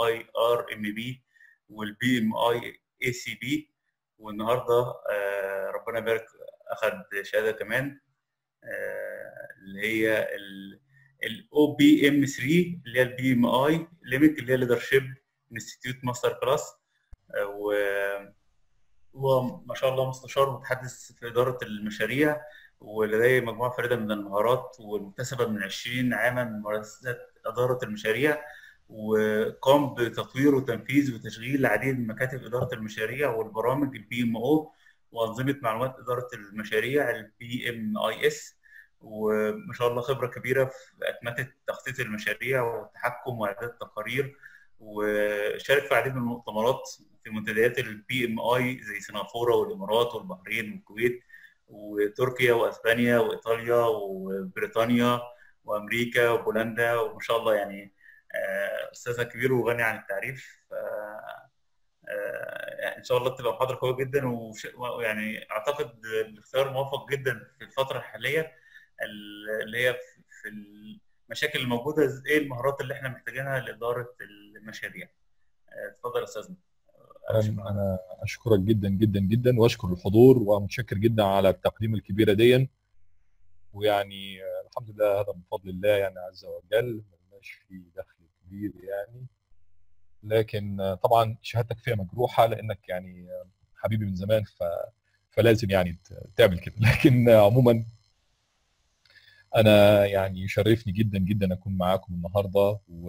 اي ار ام بي والبي ام اي اي سي بي والنهارده آه، ربنا يبارك اخذ شهاده كمان آه، اللي هي الاو بي ام 3 اللي هي البي ام اي ليميت اللي هي ليدرشيب انستيتيوت ماستر كلاس و هو ما شاء الله مستشار متحدث في اداره المشاريع ولديه مجموعه فريده من المهارات ومكتسبه من 20 عاما من ممارسات اداره المشاريع وقام بتطوير وتنفيذ وتشغيل العديد من مكاتب اداره المشاريع والبرامج البي ام او وانظمه معلومات اداره المشاريع البي ام اي اس وما شاء الله خبره كبيره في اتمته تخطيط المشاريع والتحكم واعداد التقارير وشارك في العديد من المؤتمرات في منتديات البي ام اي زي سنغافوره والامارات والبحرين والكويت وتركيا واسبانيا وايطاليا وبريطانيا وامريكا وبولندا وما شاء الله يعني آه، استاذنا كبير وغني عن التعريف ف- آه، ان شاء الله تبقى محاضره قويه جدا وش- ويعني اعتقد الاختيار موفق جدا في الفتره الحاليه اللي هي في- في المشاكل الموجوده ايه المهارات اللي احنا محتاجينها لاداره المشاريع آه، اتفضل يا استاذنا انا أنا اشكرك جدا جدا جدا واشكر الحضور ومتشكر جدا على التقديم الكبيره دي ويعني آه، الحمد لله هذا من فضل الله يعني عز وجل ملناش فيه دخل كبير يعني لكن آه، طبعا شهادتك فيها مجروحه لانك يعني آه، حبيبي من زمان ف فلازم يعني ت- تعمل كده لكن آه، عموما انا يعني يشرفني جدا جدا اكون معاكم النهارده و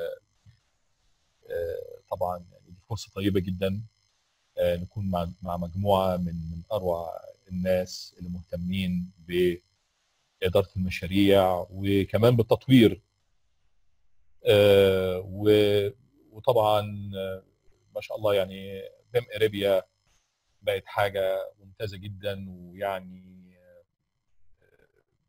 آه، طبعا يعني دي فرصه طيبه جدا آه، نكون مع مع مجموعه من من اروع الناس اللي مهتمين باداره المشاريع وكمان بالتطوير آه، و- وطبعا آه، ما شاء الله يعني بيم اريبيا بقت حاجه ممتازه جدا ويعني آه،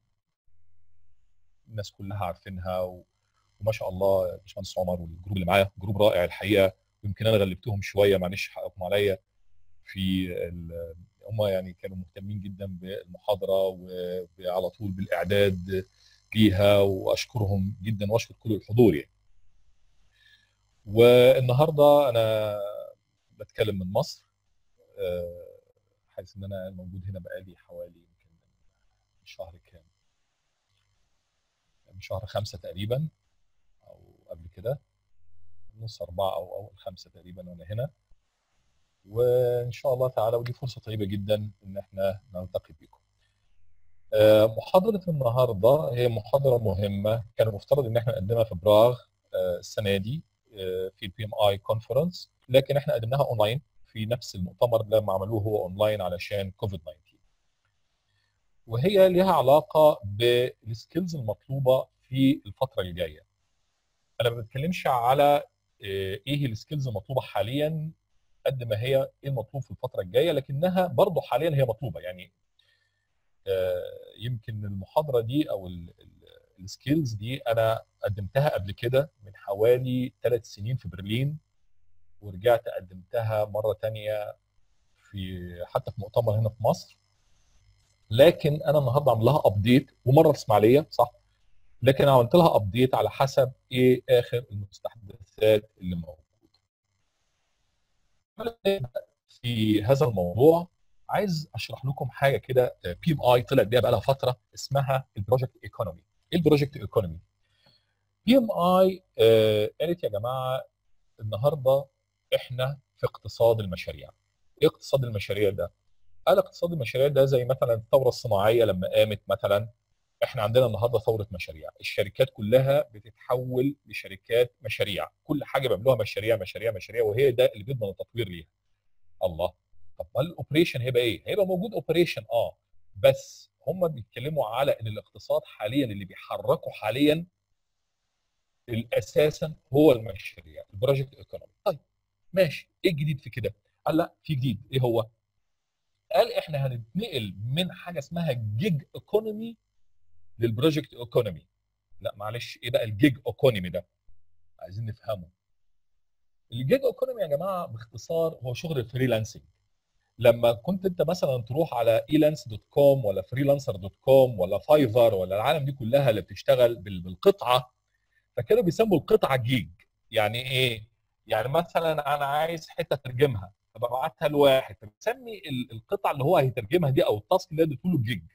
الناس كلها عارفينها و- وما شاء الله باشمهندس عمر والجروب اللي معاه جروب رائع الحقيقه ويمكن انا غلبتهم شويه معلش حقكم عليا في ال- هم يعني كانوا مهتمين جدا بالمحاضره وعلى طول بالاعداد ليها واشكرهم جدا واشكر كل الحضور يعني. والنهارده انا بتكلم من مصر آه، حيث ان انا موجود هنا بقالي حوالي يمكن من شهر كام؟ من شهر خمسة تقريبا او قبل كده نص أربعة أو أول خمسة تقريبا وأنا هنا وإن شاء الله تعالى ودي فرصة طيبة جدا إن إحنا نلتقي بكم. آه، محاضرة النهاردة هي محاضرة مهمة كان المفترض إن إحنا نقدمها في براغ آه، السنة دي آه، في البي ام اي كونفرنس لكن إحنا قدمناها أونلاين في نفس المؤتمر لما عملوه هو أونلاين علشان كوفيد 19 وهي لها علاقة بالسكيلز المطلوبة في الفترة الجاية. أنا ما بتكلمش على آه، ايه السكيلز المطلوبه حاليا قد ما هي ايه المطلوب في الفتره الجايه لكنها برضه حاليا هي مطلوبه يعني آه، يمكن المحاضره دي او السكيلز دي انا قدمتها قبل كده من حوالي ثلاث سنين في برلين ورجعت قدمتها مره تانية في حتى في مؤتمر هنا في مصر لكن انا النهارده عامل لها ابديت ومره في اسماعيليه صح لكن عملت لها ابديت على حسب ايه اخر المستحدثات اللي موجوده في هذا الموضوع عايز اشرح لكم حاجه كده بي ام اي طلعت بيها بقى لها فتره اسمها البروجكت ايكونومي ايه البروجكت ايكونومي بي ام اي قالت يا جماعه النهارده احنا في اقتصاد المشاريع ايه اقتصاد المشاريع ده قال اقتصاد المشاريع ده زي مثلا الثوره الصناعيه لما قامت مثلا احنا عندنا النهارده ثوره مشاريع الشركات كلها بتتحول لشركات مشاريع كل حاجه بيعملوها مشاريع مشاريع مشاريع وهي ده اللي بيضمن التطوير ليها الله طب ما الاوبريشن هيبقى ايه هيبقى موجود اوبريشن اه بس هم بيتكلموا على ان الاقتصاد حاليا اللي بيحركه حاليا اساسا هو المشاريع البروجكت ايكونومي طيب ماشي ايه الجديد في كده قال لا في جديد ايه هو قال احنا هنتنقل من حاجه اسمها جيج ايكونومي للبروجكت ايكونومي لا معلش ايه بقى الجيج ايكونومي ده عايزين نفهمه الجيج ايكونومي يا جماعه باختصار هو شغل الفريلانسنج لما كنت انت مثلا تروح على ايلانس دوت كوم ولا فريلانسر دوت كوم ولا فايفر ولا العالم دي كلها اللي بتشتغل بال- بالقطعه فكانوا بيسموا القطعه جيج يعني ايه يعني مثلا انا عايز حته اترجمها فببعتها لواحد فبسمي القطعه اللي هو هيترجمها دي او التاسك اللي اديته له جيج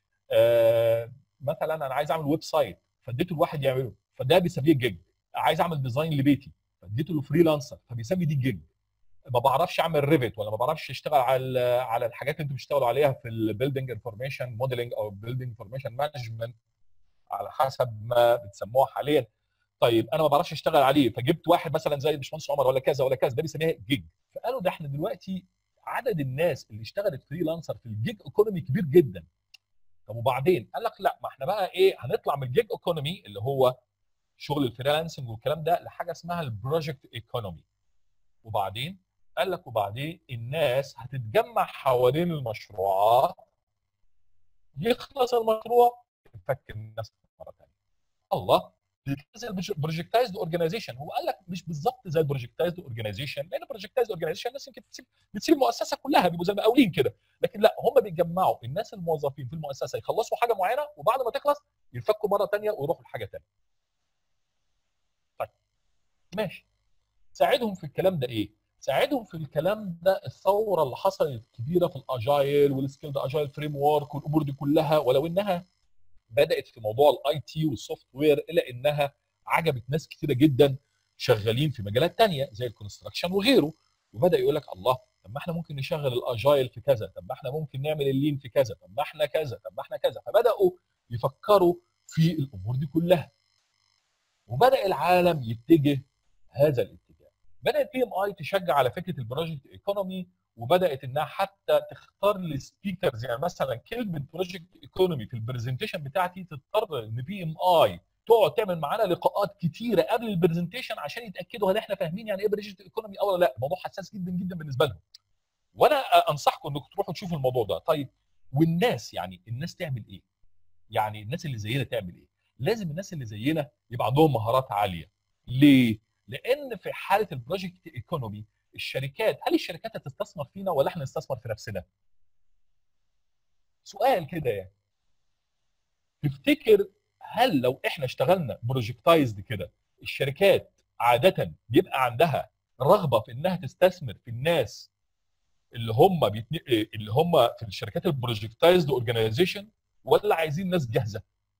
آه مثلا انا عايز اعمل ويب سايت فاديته لواحد يعمله فده بيسميه جيج عايز اعمل ديزاين لبيتي فاديته له فريلانسر فبيسمي دي جيج ما بعرفش اعمل ريفت ولا ما بعرفش اشتغل على على الحاجات اللي انتم بتشتغلوا عليها في البيلدنج انفورميشن موديلنج او البيلدنج انفورميشن مانجمنت على حسب ما بتسموها حاليا طيب انا ما بعرفش اشتغل عليه فجبت واحد مثلا زي الباشمهندس عمر ولا كذا ولا كذا ده بيسميها جيج فقالوا ده احنا دلوقتي عدد الناس اللي اشتغلت فريلانسر في الجيج ايكونومي كبير جدا طب وبعدين قال لك لا ما احنا بقى ايه هنطلع من الجيج ايكونومي اللي هو شغل الفريلانسنج والكلام ده لحاجه اسمها البروجكت ايكونومي وبعدين قال لك وبعدين الناس هتتجمع حوالين المشروعات يخلص المشروع يفك الناس مره ثانيه الله زي البروجكتايزد اورجانيزيشن هو قال لك مش بالظبط زي البروجكتايزد اورجانيزيشن لان البروجكتايزد اورجانيزيشن الناس يمكن تسيب بتسيب المؤسسه كلها بيبقوا زي المقاولين كده لكن لا هم بيجمعوا الناس الموظفين في المؤسسه يخلصوا حاجه معينه وبعد ما تخلص يفكوا مره ثانيه ويروحوا لحاجه ثانيه طيب ماشي ساعدهم في الكلام ده ايه ساعدهم في الكلام ده الثوره اللي حصلت كبيره في الاجايل والسكيلد اجايل فريم ورك والامور دي كلها ولو انها بدات في موضوع الاي تي والسوفت وير الا انها عجبت ناس كثيره جدا شغالين في مجالات تانية زي الكونستراكشن وغيره وبدا يقول لك الله طب ما احنا ممكن نشغل الاجايل في كذا طب ما احنا ممكن نعمل اللين في كذا طب ما احنا كذا طب ما احنا كذا فبداوا يفكروا في الامور دي كلها وبدا العالم يتجه هذا الاتجاه بدات بي ام اي تشجع على فكره البروجكت ايكونومي وبدات انها حتى تختار السبيكرز يعني مثلا كلمه بروجكت ايكونومي في البرزنتيشن بتاعتي تضطر ان بي ام اي تقعد تعمل معانا لقاءات كتيره قبل البرزنتيشن عشان يتاكدوا هل احنا فاهمين يعني ايه بروجكت ايكونومي او لا الموضوع حساس جدا جدا بالنسبه لهم وانا انصحكم انكم تروحوا تشوفوا الموضوع ده طيب والناس يعني الناس تعمل ايه يعني الناس اللي زينا تعمل ايه لازم الناس اللي زينا يبقى عندهم مهارات عاليه ليه لان في حاله البروجكت ايكونومي الشركات هل الشركات هتستثمر فينا ولا احنا نستثمر في نفسنا سؤال كده يعني تفتكر هل لو احنا اشتغلنا بروجكتايزد كده الشركات عاده بيبقى عندها رغبه في انها تستثمر في الناس اللي هم بيتن... اللي هم في الشركات البروجكتايزد اورجانيزيشن ولا عايزين ناس جاهزه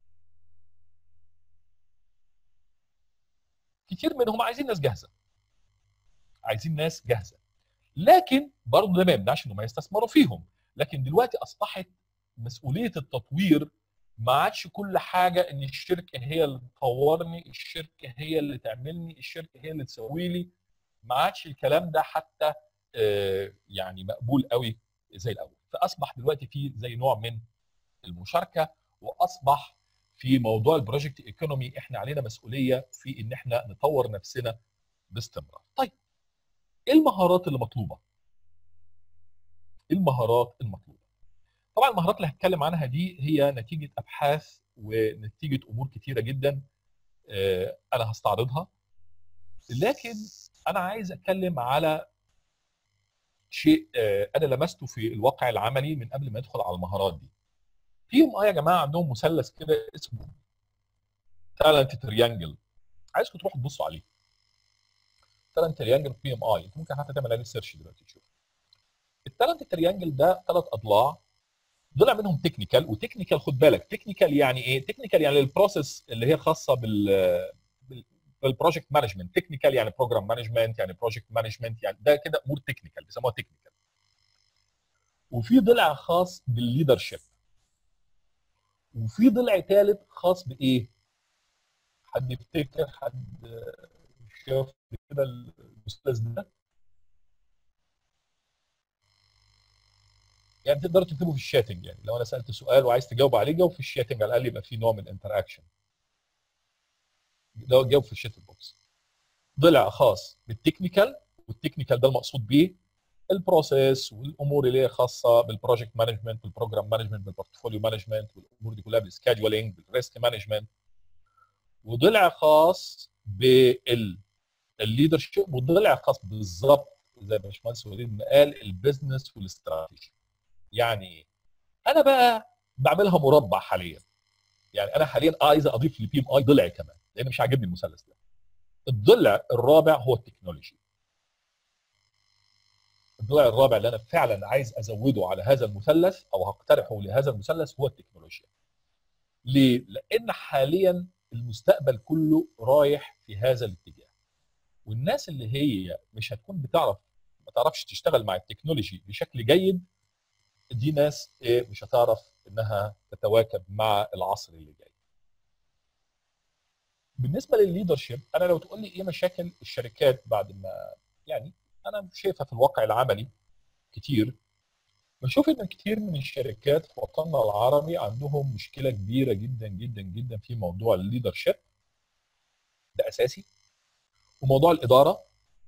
كتير منهم عايزين ناس جاهزه عايزين ناس جاهزه لكن برضه ده ما يمنعش انهم يستثمروا فيهم لكن دلوقتي اصبحت مسؤوليه التطوير ما عادش كل حاجه ان الشركه هي اللي تطورني الشركه هي اللي تعملني الشركه هي اللي تسوي لي ما عادش الكلام ده حتى يعني مقبول قوي زي الاول فاصبح دلوقتي في زي نوع من المشاركه واصبح في موضوع البروجكت ايكونومي احنا علينا مسؤوليه في ان احنا نطور نفسنا باستمرار طيب ايه المهارات اللي مطلوبه ايه المهارات المطلوبه طبعا المهارات اللي هتكلم عنها دي هي نتيجه ابحاث ونتيجه امور كتيره جدا انا هستعرضها لكن انا عايز اتكلم على شيء انا لمسته في الواقع العملي من قبل ما ادخل على المهارات دي في ام اي يا جماعه عندهم مثلث كده اسمه تالنت تريانجل عايزكم تروحوا تبصوا عليه تالنت تريانجل بي ام اي انت ممكن حتى تعمل عليه سيرش دلوقتي تشوف التالنت تريانجل ده ثلاث اضلاع ضلع منهم تكنيكال وتكنيكال خد بالك تكنيكال يعني ايه تكنيكال يعني البروسيس اللي هي خاصه بال بالبروجكت مانجمنت تكنيكال يعني بروجرام مانجمنت يعني بروجكت مانجمنت يعني ده كده امور تكنيكال بيسموها تكنيكال وفي ضلع خاص بالليدرشيب وفي ضلع ثالث خاص بايه حد يفتكر حد شاف كده المثلث ده يعني تقدروا تكتبوا في الشاتنج يعني لو انا سالت سؤال وعايز تجاوب عليه جاوب في الشاتنج على الاقل يبقى في نوع من الانتراكشن ده جاوب في الشات بوكس ضلع خاص بالتكنيكال والتكنيكال ده المقصود بيه البروسيس والامور اللي هي خاصه بالبروجكت مانجمنت بالبروجرام مانجمنت بالبورتفوليو مانجمنت والامور دي كلها بالسكادجولينج بالريسك مانجمنت وضلع خاص بالليدرشيب وضلع خاص بالظبط زي ما باشمهندس وليد ما قال البيزنس والاستراتيجي يعني ايه؟ انا بقى بعملها مربع حاليا يعني انا حاليا عايز اضيف لبي ام اي ضلع كمان لان مش عاجبني المثلث ده الضلع الرابع هو التكنولوجي الضلع الرابع اللي انا فعلا عايز ازوده على هذا المثلث او هقترحه لهذا المثلث هو التكنولوجيا. ليه؟ لان حاليا المستقبل كله رايح في هذا الاتجاه. والناس اللي هي مش هتكون بتعرف ما تعرفش تشتغل مع التكنولوجي بشكل جيد دي ناس ايه مش هتعرف انها تتواكب مع العصر اللي جاي. بالنسبه للليدرشيب انا لو تقول لي ايه مشاكل الشركات بعد ما يعني انا شايفها في الواقع العملي كتير بشوف ان كتير من الشركات في وطننا العربي عندهم مشكله كبيره جدا جدا جدا في موضوع الليدرشيب ده اساسي وموضوع الاداره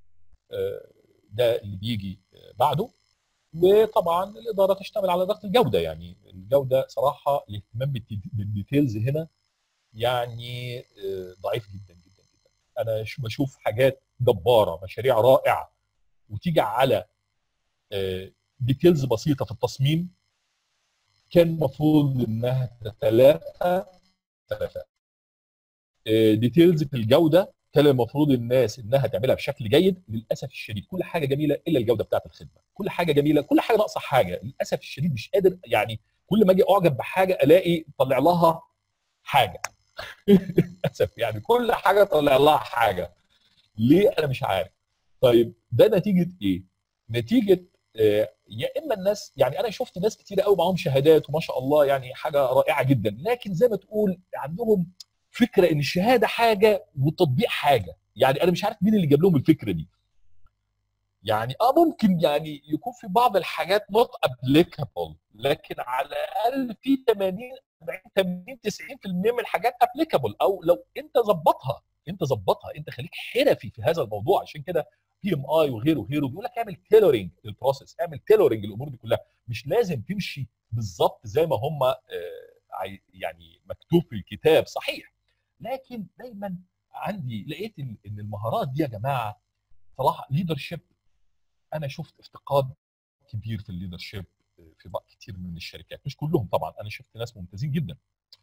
ده اللي بيجي بعده وطبعا الاداره تشتمل على اداره الجوده يعني الجوده صراحه الاهتمام بالديتيلز هنا يعني ضعيف جدا جدا جدا انا بشوف حاجات جباره مشاريع رائعه وتيجي على ديتيلز بسيطه في التصميم كان المفروض انها تتلافى تتلافى ديتيلز في الجوده كان المفروض الناس انها تعملها بشكل جيد للاسف الشديد كل حاجه جميله الا الجوده بتاعت الخدمه كل حاجه جميله كل حاجه ناقصه حاجه للاسف الشديد مش قادر يعني كل ما اجي اعجب بحاجه الاقي طلع لها حاجه للاسف يعني كل حاجه طلع لها حاجه ليه انا مش عارف طيب ده نتيجه ايه نتيجه آه يا اما الناس يعني انا شفت ناس كتير قوي معاهم شهادات وما شاء الله يعني حاجه رائعه جدا لكن زي ما تقول عندهم فكره ان الشهاده حاجه والتطبيق حاجه يعني انا مش عارف مين اللي جاب لهم الفكره دي يعني اه ممكن يعني يكون في بعض الحاجات نوت ابليكابل لكن على الاقل في 80 80 90% من الحاجات ابليكابل او لو انت ظبطها انت ظبطها انت خليك حرفي في هذا الموضوع عشان كده بي ام اي وغيره وغيره بيقول لك اعمل تيلورنج للبروسيس اعمل تيلورنج للامور دي كلها مش لازم تمشي بالظبط زي ما هم آه يعني مكتوب في الكتاب صحيح لكن دايما عندي لقيت ان المهارات دي يا جماعه صراحه ليدرشيب انا شفت افتقاد كبير في الليدرشيب في بقى كتير من الشركات مش كلهم طبعا انا شفت ناس ممتازين جدا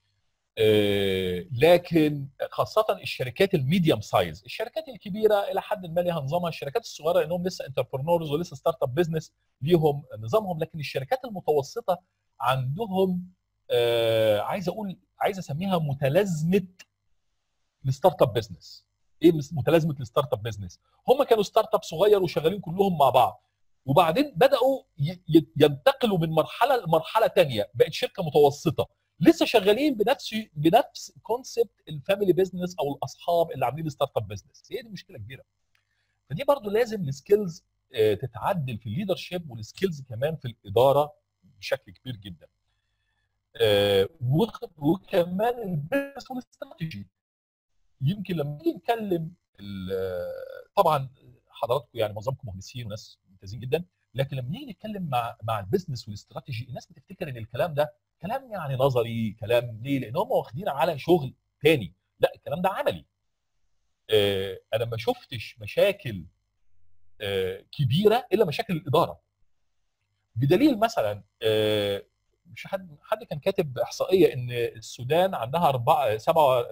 لكن خاصة الشركات الميديوم سايز، الشركات الكبيرة إلى حد ما لها نظامها، الشركات الصغيرة لأنهم لسه انتربرنورز ولسه ستارت اب بزنس ليهم نظامهم، لكن الشركات المتوسطة عندهم آه عايز أقول عايز أسميها متلازمة الستارت اب بزنس. إيه متلازمة الستارت اب بزنس؟ هم كانوا ستارت اب صغير وشغالين كلهم مع بعض. وبعدين بداوا ينتقلوا من مرحله لمرحله ثانيه بقت شركه متوسطه لسه شغالين بنفس بنفس كونسبت الفاميلي بزنس او الاصحاب اللي عاملين ستارت اب بزنس هي دي مشكله كبيره فدي برضو لازم السكيلز تتعدل في الليدرشيب والسكيلز كمان في الاداره بشكل كبير جدا وكمان البزنس والاستراتيجي يمكن لما نيجي نتكلم طبعا حضراتكم يعني معظمكم مهندسين وناس ممتازين جدا لكن لما نيجي نتكلم مع مع البيزنس والاستراتيجي الناس بتفتكر ان الكلام ده كلام يعني نظري كلام ليه؟ لان هم واخدين على شغل تاني لا الكلام ده عملي آه انا ما شفتش مشاكل آه كبيره الا مشاكل الاداره بدليل مثلا آه مش حد حد كان كاتب احصائيه ان السودان عندها اربعه سبعه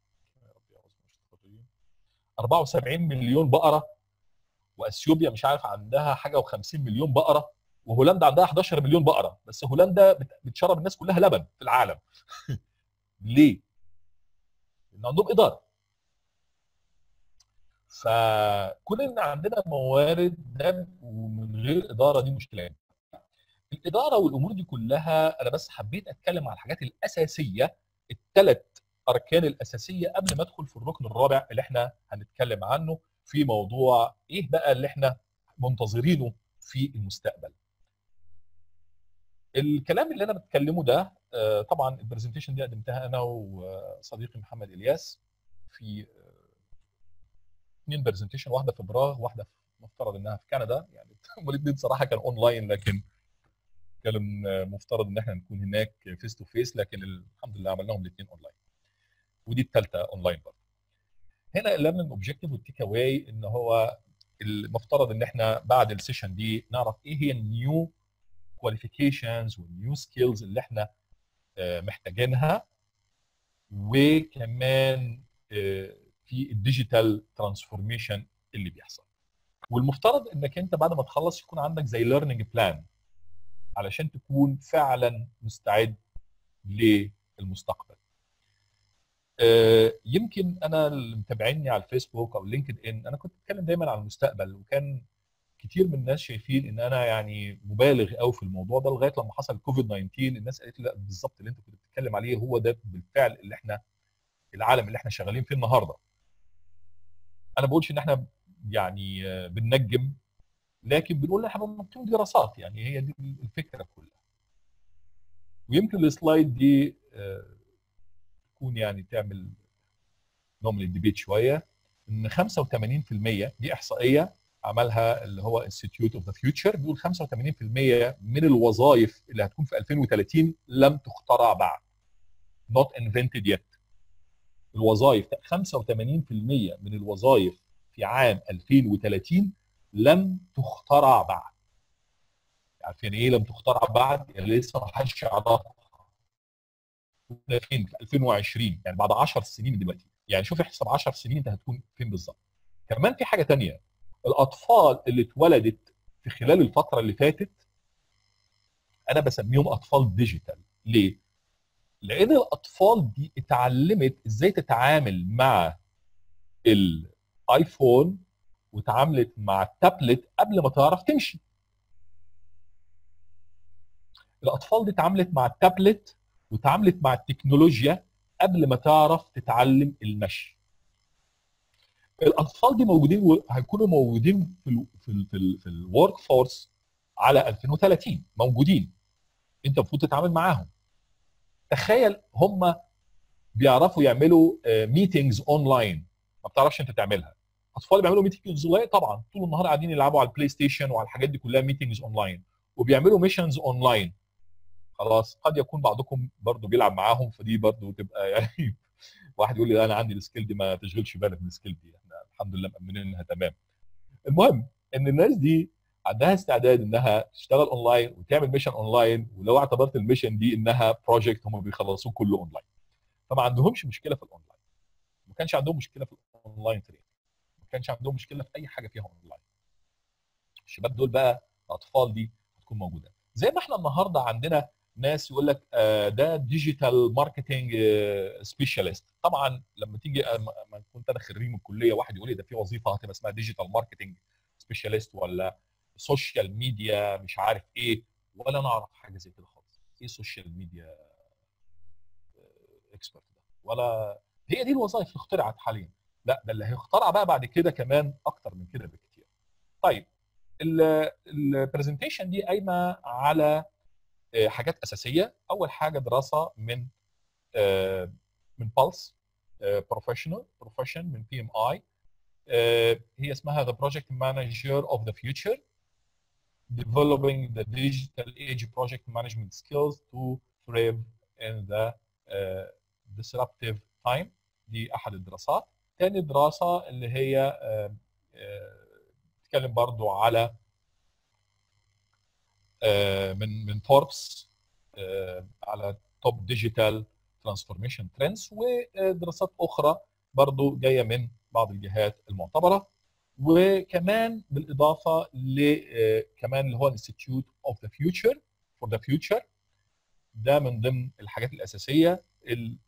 74 مليون بقره واثيوبيا مش عارف عندها حاجه و50 مليون بقره وهولندا عندها 11 مليون بقره بس هولندا بتشرب الناس كلها لبن في العالم ليه؟ لان عندهم اداره فكون ان عندنا موارد ده ومن غير اداره دي مشكله الاداره والامور دي كلها انا بس حبيت اتكلم على الحاجات الاساسيه الثلاث اركان الاساسيه قبل ما ادخل في الركن الرابع اللي احنا هنتكلم عنه في موضوع ايه بقى اللي احنا منتظرينه في المستقبل الكلام اللي انا بتكلمه ده طبعا البرزنتيشن دي قدمتها انا وصديقي محمد الياس في اثنين برزنتيشن واحده في براغ واحده في مفترض انها في كندا يعني هم الاثنين صراحه كان اونلاين لكن كان مفترض ان احنا نكون هناك فيس تو فيس لكن الحمد لله عملناهم الاثنين اونلاين ودي الثالثه اونلاين برضه هنا الليرنينج اوبجيكتيف والتيك اواي ان هو المفترض ان احنا بعد السيشن دي نعرف ايه هي النيو كواليفيكيشنز والنيو سكيلز اللي احنا محتاجينها وكمان في الديجيتال ترانسفورميشن اللي بيحصل والمفترض انك انت بعد ما تخلص يكون عندك زي ليرنينج بلان علشان تكون فعلا مستعد للمستقبل آه، يمكن انا اللي متابعيني على الفيسبوك او لينكد ان انا كنت بتكلم دايما عن المستقبل وكان كتير من الناس شايفين ان انا يعني مبالغ قوي في الموضوع ده لغايه لما حصل كوفيد 19 الناس قالت لي لا بالظبط اللي انت كنت بتتكلم عليه هو ده بالفعل اللي احنا العالم اللي احنا شغالين فيه النهارده انا بقولش ان احنا يعني آه، بننجم لكن بنقول احنا بنقيم دراسات يعني هي دي الفكره كلها ويمكن السلايد دي آه، تكون يعني تعمل نوع من الديبيت شويه ان 85% دي احصائيه عملها اللي هو انستيتيوت اوف ذا فيوتشر بيقول 85% من الوظائف اللي هتكون في 2030 لم تخترع بعد not invented yet الوظائف 85% من الوظائف في عام 2030 لم تخترع بعد عارفين ايه لم تخترع بعد يعني لسه ما حدش يعرفها كنا فين في 2020 يعني بعد 10 سنين من دلوقتي يعني شوف احسب 10 سنين انت هتكون فين بالظبط كمان في حاجه تانية الاطفال اللي اتولدت في خلال الفتره اللي فاتت انا بسميهم اطفال ديجيتال ليه لان الاطفال دي اتعلمت ازاي تتعامل مع الايفون وتعاملت مع التابلت قبل ما تعرف تمشي الاطفال دي اتعاملت مع التابلت وتعاملت مع التكنولوجيا قبل ما تعرف تتعلم المشي الاطفال دي موجودين وهيكونوا موجودين في ال في ال في, ال في الورك فورس على 2030 موجودين انت المفروض تتعامل معاهم تخيل هم بيعرفوا يعملوا ميتينجز اونلاين ما بتعرفش انت تعملها اطفال بيعملوا ميتينجز اونلاين طبعا طول النهار قاعدين يلعبوا على البلاي ستيشن وعلى الحاجات دي كلها ميتينجز اونلاين وبيعملوا ميشنز اونلاين خلاص قد يكون بعضكم برضو بيلعب معاهم فدي برضو تبقى يعني واحد يقول لي انا عندي السكيل دي ما تشغلش بالك من السكيل دي احنا الحمد لله مأمنين انها تمام المهم ان الناس دي عندها استعداد انها تشتغل اونلاين وتعمل ميشن اونلاين ولو اعتبرت الميشن دي انها بروجكت هم بيخلصوه كله اونلاين فما عندهمش مشكله في الاونلاين ما كانش عندهم مشكله في الاونلاين تريد ما كانش عندهم مشكله في اي حاجه فيها اونلاين الشباب دول بقى الاطفال دي هتكون موجوده زي ما احنا النهارده عندنا ناس يقول لك آه، ده ديجيتال ماركتنج سبيشالست طبعا لما تيجي لما كنت انا خريج من الكليه واحد يقول لي ده في وظيفه هتبقى اسمها ديجيتال ماركتنج سبيشالست ولا سوشيال ميديا مش عارف ايه ولا انا اعرف حاجه زي كده خالص ايه سوشيال ميديا اكسبرت ده ولا هي دي الوظائف اللي اخترعت حاليا لا ده اللي هيخترع بقى بعد كده كمان اكتر من كده بكتير طيب البرزنتيشن دي قايمه على آه، حاجات اساسيه اول حاجه دراسه من آه، من بالس بروفيشنال بروفيشن من بي ام اي هي اسمها the project manager of the future developing the digital age project management skills to thrive in the uh, disruptive time دي احد الدراسات تاني دراسه اللي هي uh, uh, بتتكلم برضو على uh, من من فوربس uh, على توب ديجيتال ترانسفورميشن ترندز ودراسات اخرى برضو جايه من بعض الجهات المعتبره وكمان بالاضافه ل كمان اللي هو الانستيتيوت اوف ذا فيوتشر فور ذا فيوتشر ده من ضمن الحاجات الاساسيه اللي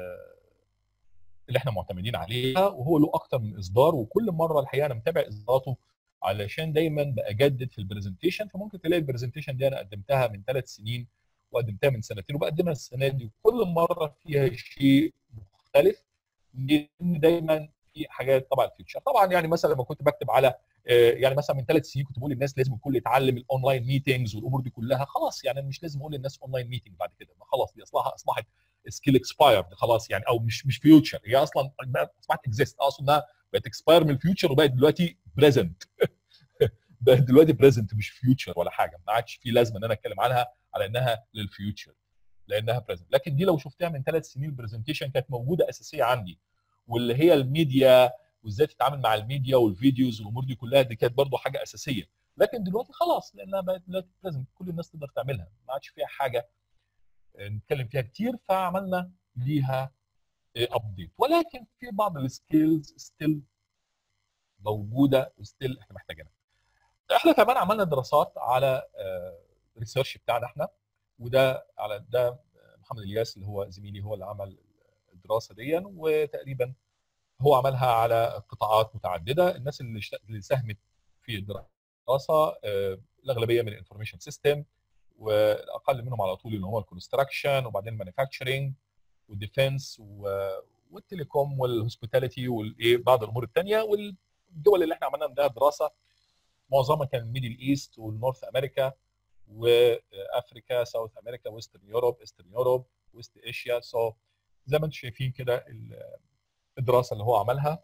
احنا معتمدين عليها وهو له اكتر من اصدار وكل مره الحقيقه انا متابع اصداراته علشان دايما باجدد في البرزنتيشن فممكن تلاقي البرزنتيشن دي انا قدمتها من ثلاث سنين وقدمتها من سنتين وبقدمها السنه دي وكل مره فيها شيء مختلف لان دايما في حاجات طبعا الفيوتشر طبعا يعني مثلا لما كنت بكتب على يعني مثلا من ثلاث سنين كنت بقول للناس لازم الكل يتعلم الاونلاين ميتنجز والامور دي كلها خلاص يعني مش لازم اقول للناس اونلاين ميتنج بعد كده ما خلاص دي اصلها اصبحت سكيل اكسبايرد خلاص يعني او مش مش فيوتشر هي اصلا اصبحت اكزيست اقصد انها بقت اكسباير من الفيوتشر وبقت دلوقتي بريزنت بقت دلوقتي بريزنت مش فيوتشر ولا حاجه ما عادش في لازمه ان انا اتكلم عنها على انها للفيوتشر لانها بريزنت لكن دي لو شفتها من ثلاث سنين البرزنتيشن كانت موجوده اساسيه عندي واللي هي الميديا وازاي تتعامل مع الميديا والفيديوز والامور دي كلها دي كانت برضو حاجه اساسيه لكن دلوقتي خلاص لانها بقت دلوقتي بريزنت كل الناس تقدر تعملها ما عادش فيها حاجه نتكلم فيها كتير فعملنا ليها ابديت ولكن في بعض السكيلز ستيل موجوده وستيل احنا محتاجينها احنا كمان عملنا دراسات على ريسيرش بتاعنا احنا وده على ده محمد الياس اللي هو زميلي هو اللي عمل الدراسه دي وتقريبا هو عملها على قطاعات متعدده الناس اللي اللي ساهمت في الدراسه الاغلبيه من الانفورميشن سيستم والاقل منهم على طول اللي هو الكونستراكشن وبعدين المانيفاكتشرنج والديفنس والتليكوم والهوسبيتاليتي والايه بعض الامور الثانيه والدول اللي احنا عملنا عندها دراسه معظمها كان الميدل ايست والنورث امريكا وافريكا ساوث امريكا ويسترن يوروب ايسترن يوروب ويست ايشيا سو زي ما انتم شايفين كده الدراسه اللي هو عملها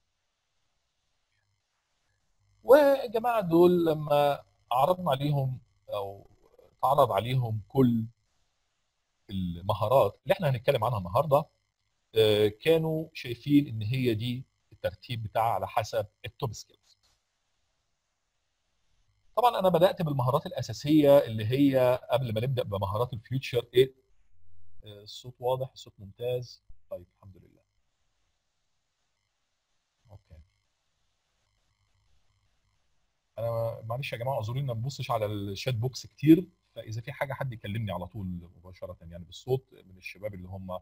والجماعه دول لما عرضنا عليهم او اتعرض عليهم كل المهارات اللي احنا هنتكلم عنها النهارده كانوا شايفين ان هي دي الترتيب بتاعها على حسب التوب سكيلز طبعا انا بدات بالمهارات الاساسيه اللي هي قبل ما نبدا بمهارات الفيوتشر ايه الصوت واضح الصوت ممتاز طيب الحمد لله اوكي انا معلش يا جماعه اعذروني ما ببصش على الشات بوكس كتير فاذا في حاجه حد يكلمني على طول مباشره يعني بالصوت من الشباب اللي هم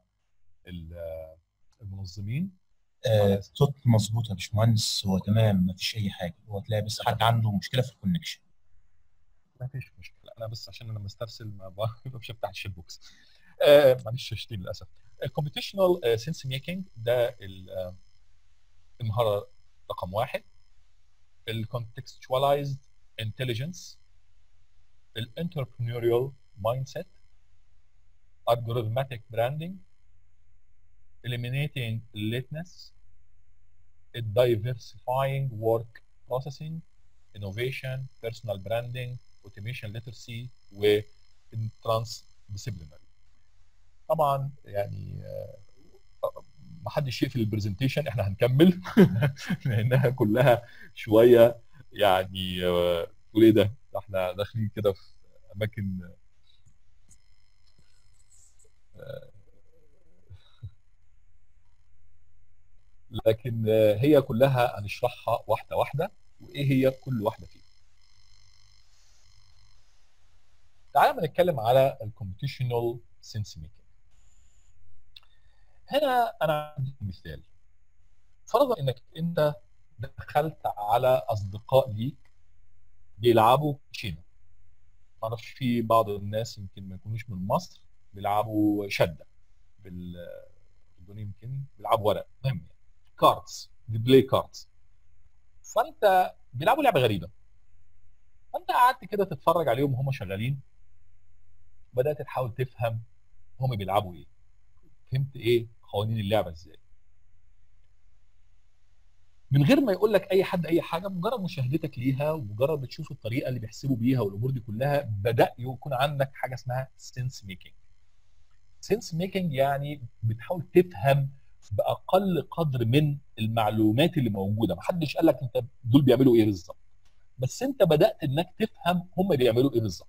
المنظمين صوت مظبوط يا باشمهندس هو تمام ما فيش اي حاجه هو تلاقي بس حد عنده مشكله في الكونكشن ما فيش مشكله انا بس عشان انا مسترسل ما بعرفش افتح الشات بوكس آه معلش شاشتين للاسف الكومبيتيشنال سنس ميكنج ده المهاره رقم واحد الكونتكستواليزد انتليجنس الانتربرينوريال مايند سيت algorithmic branding eliminating lateness diversifying work processing innovation personal branding automation literacy و transdisciplinary طبعا يعني ما حدش يقفل البرزنتيشن احنا هنكمل لانها كلها شويه يعني تقول ايه ده احنا داخلين كده في اماكن لكن هي كلها هنشرحها واحده واحده وايه هي كل واحده فيهم تعالى ما نتكلم على الكومبيتيشنال سنس ميكنج هنا انا عندي مثال فرضا انك انت دخلت على اصدقاء ليك بيلعبوا كوتشينه معرفش في بعض الناس يمكن ما يكونوش من مصر بيلعبوا شده بال يمكن بيلعبوا ورق مهم يعني كاردز ديبلاي كاردز فانت بيلعبوا لعبه غريبه فانت قعدت كده تتفرج عليهم وهم شغالين بدات تحاول تفهم هم بيلعبوا ايه فهمت ايه قوانين اللعبه ازاي من غير ما يقول لك اي حد اي حاجه مجرد مشاهدتك ليها ومجرد بتشوف الطريقه اللي بيحسبوا بيها والامور دي كلها بدا يكون عندك حاجه اسمها سنس ميكنج سنس ميكنج يعني بتحاول تفهم باقل قدر من المعلومات اللي موجوده محدش قال لك انت دول بيعملوا ايه بالظبط بس انت بدات انك تفهم هم بيعملوا ايه بالظبط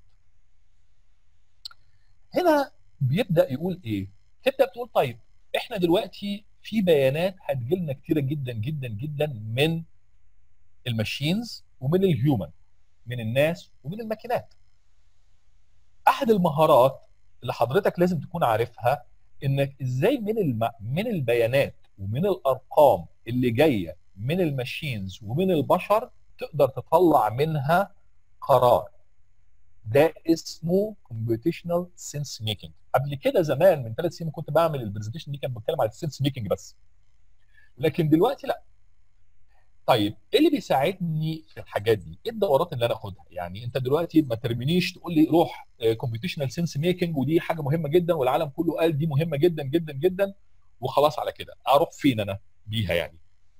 هنا بيبدا يقول ايه تبدا تقول طيب احنا دلوقتي في بيانات هتجي لنا كتيره جدا جدا جدا من الماشينز ومن الهيومن من الناس ومن الماكينات احد المهارات اللي حضرتك لازم تكون عارفها انك ازاي من الم... من البيانات ومن الارقام اللي جايه من الماشينز ومن البشر تقدر تطلع منها قرار ده اسمه كومبيتيشنال سنس ميكنج قبل كده زمان من ثلاث سنين كنت بعمل البرزنتيشن دي كان بتكلم على السنس ميكنج بس لكن دلوقتي لا طيب ايه اللي بيساعدني في الحاجات دي؟ ايه الدورات اللي انا اخدها؟ يعني انت دلوقتي ما ترمينيش تقول لي روح كومبيتيشنال سنس ميكنج ودي حاجه مهمه جدا والعالم كله قال دي مهمه جدا جدا جدا وخلاص على كده اروح فين انا بيها يعني؟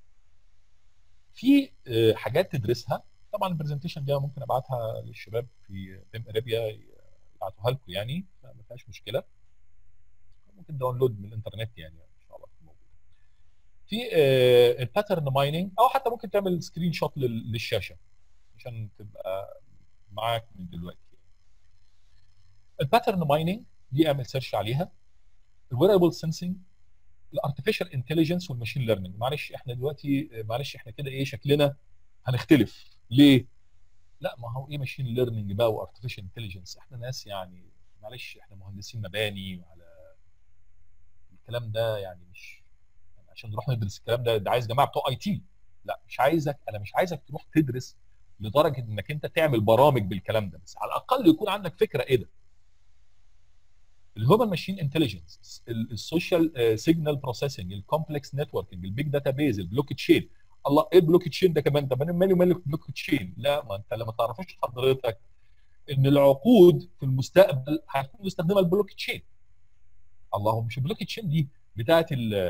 في حاجات تدرسها طبعا البرزنتيشن دي ممكن ابعتها للشباب في ام ارابيا يبعتوها لكم يعني ما فيهاش مشكله ممكن داونلود من الانترنت يعني ان شاء الله موجوده في الباترن مايننج او حتى ممكن تعمل سكرين شوت للشاشه عشان تبقى معاك من دلوقتي الباترن مايننج دي اعمل سيرش عليها الويرابل سنسنج الارتفيشال انتليجنس والماشين ليرنينج معلش احنا دلوقتي معلش احنا كده ايه شكلنا هنختلف ليه؟ لا ما هو ايه ماشين ليرنينج بقى وارتفيشال انتليجنس احنا ناس يعني معلش احنا مهندسين مباني وعلى الكلام ده يعني مش يعني عشان نروح ندرس الكلام ده ده عايز جماعه بتوع اي تي لا مش عايزك انا مش عايزك تروح تدرس لدرجه انك انت تعمل برامج بالكلام ده بس على الاقل يكون عندك فكره ايه ده الهيومن ماشين انتليجنس السوشيال سيجنال بروسيسنج الكومبلكس نتوركينج البيج داتا بيز البلوك تشين الله ايه البلوك تشين ده كمان طب انا مالي ومال البلوك تشين لا ما انت لما تعرفش حضرتك ان العقود في المستقبل هتكون مستخدمه البلوك تشين الله مش البلوك تشين دي بتاعت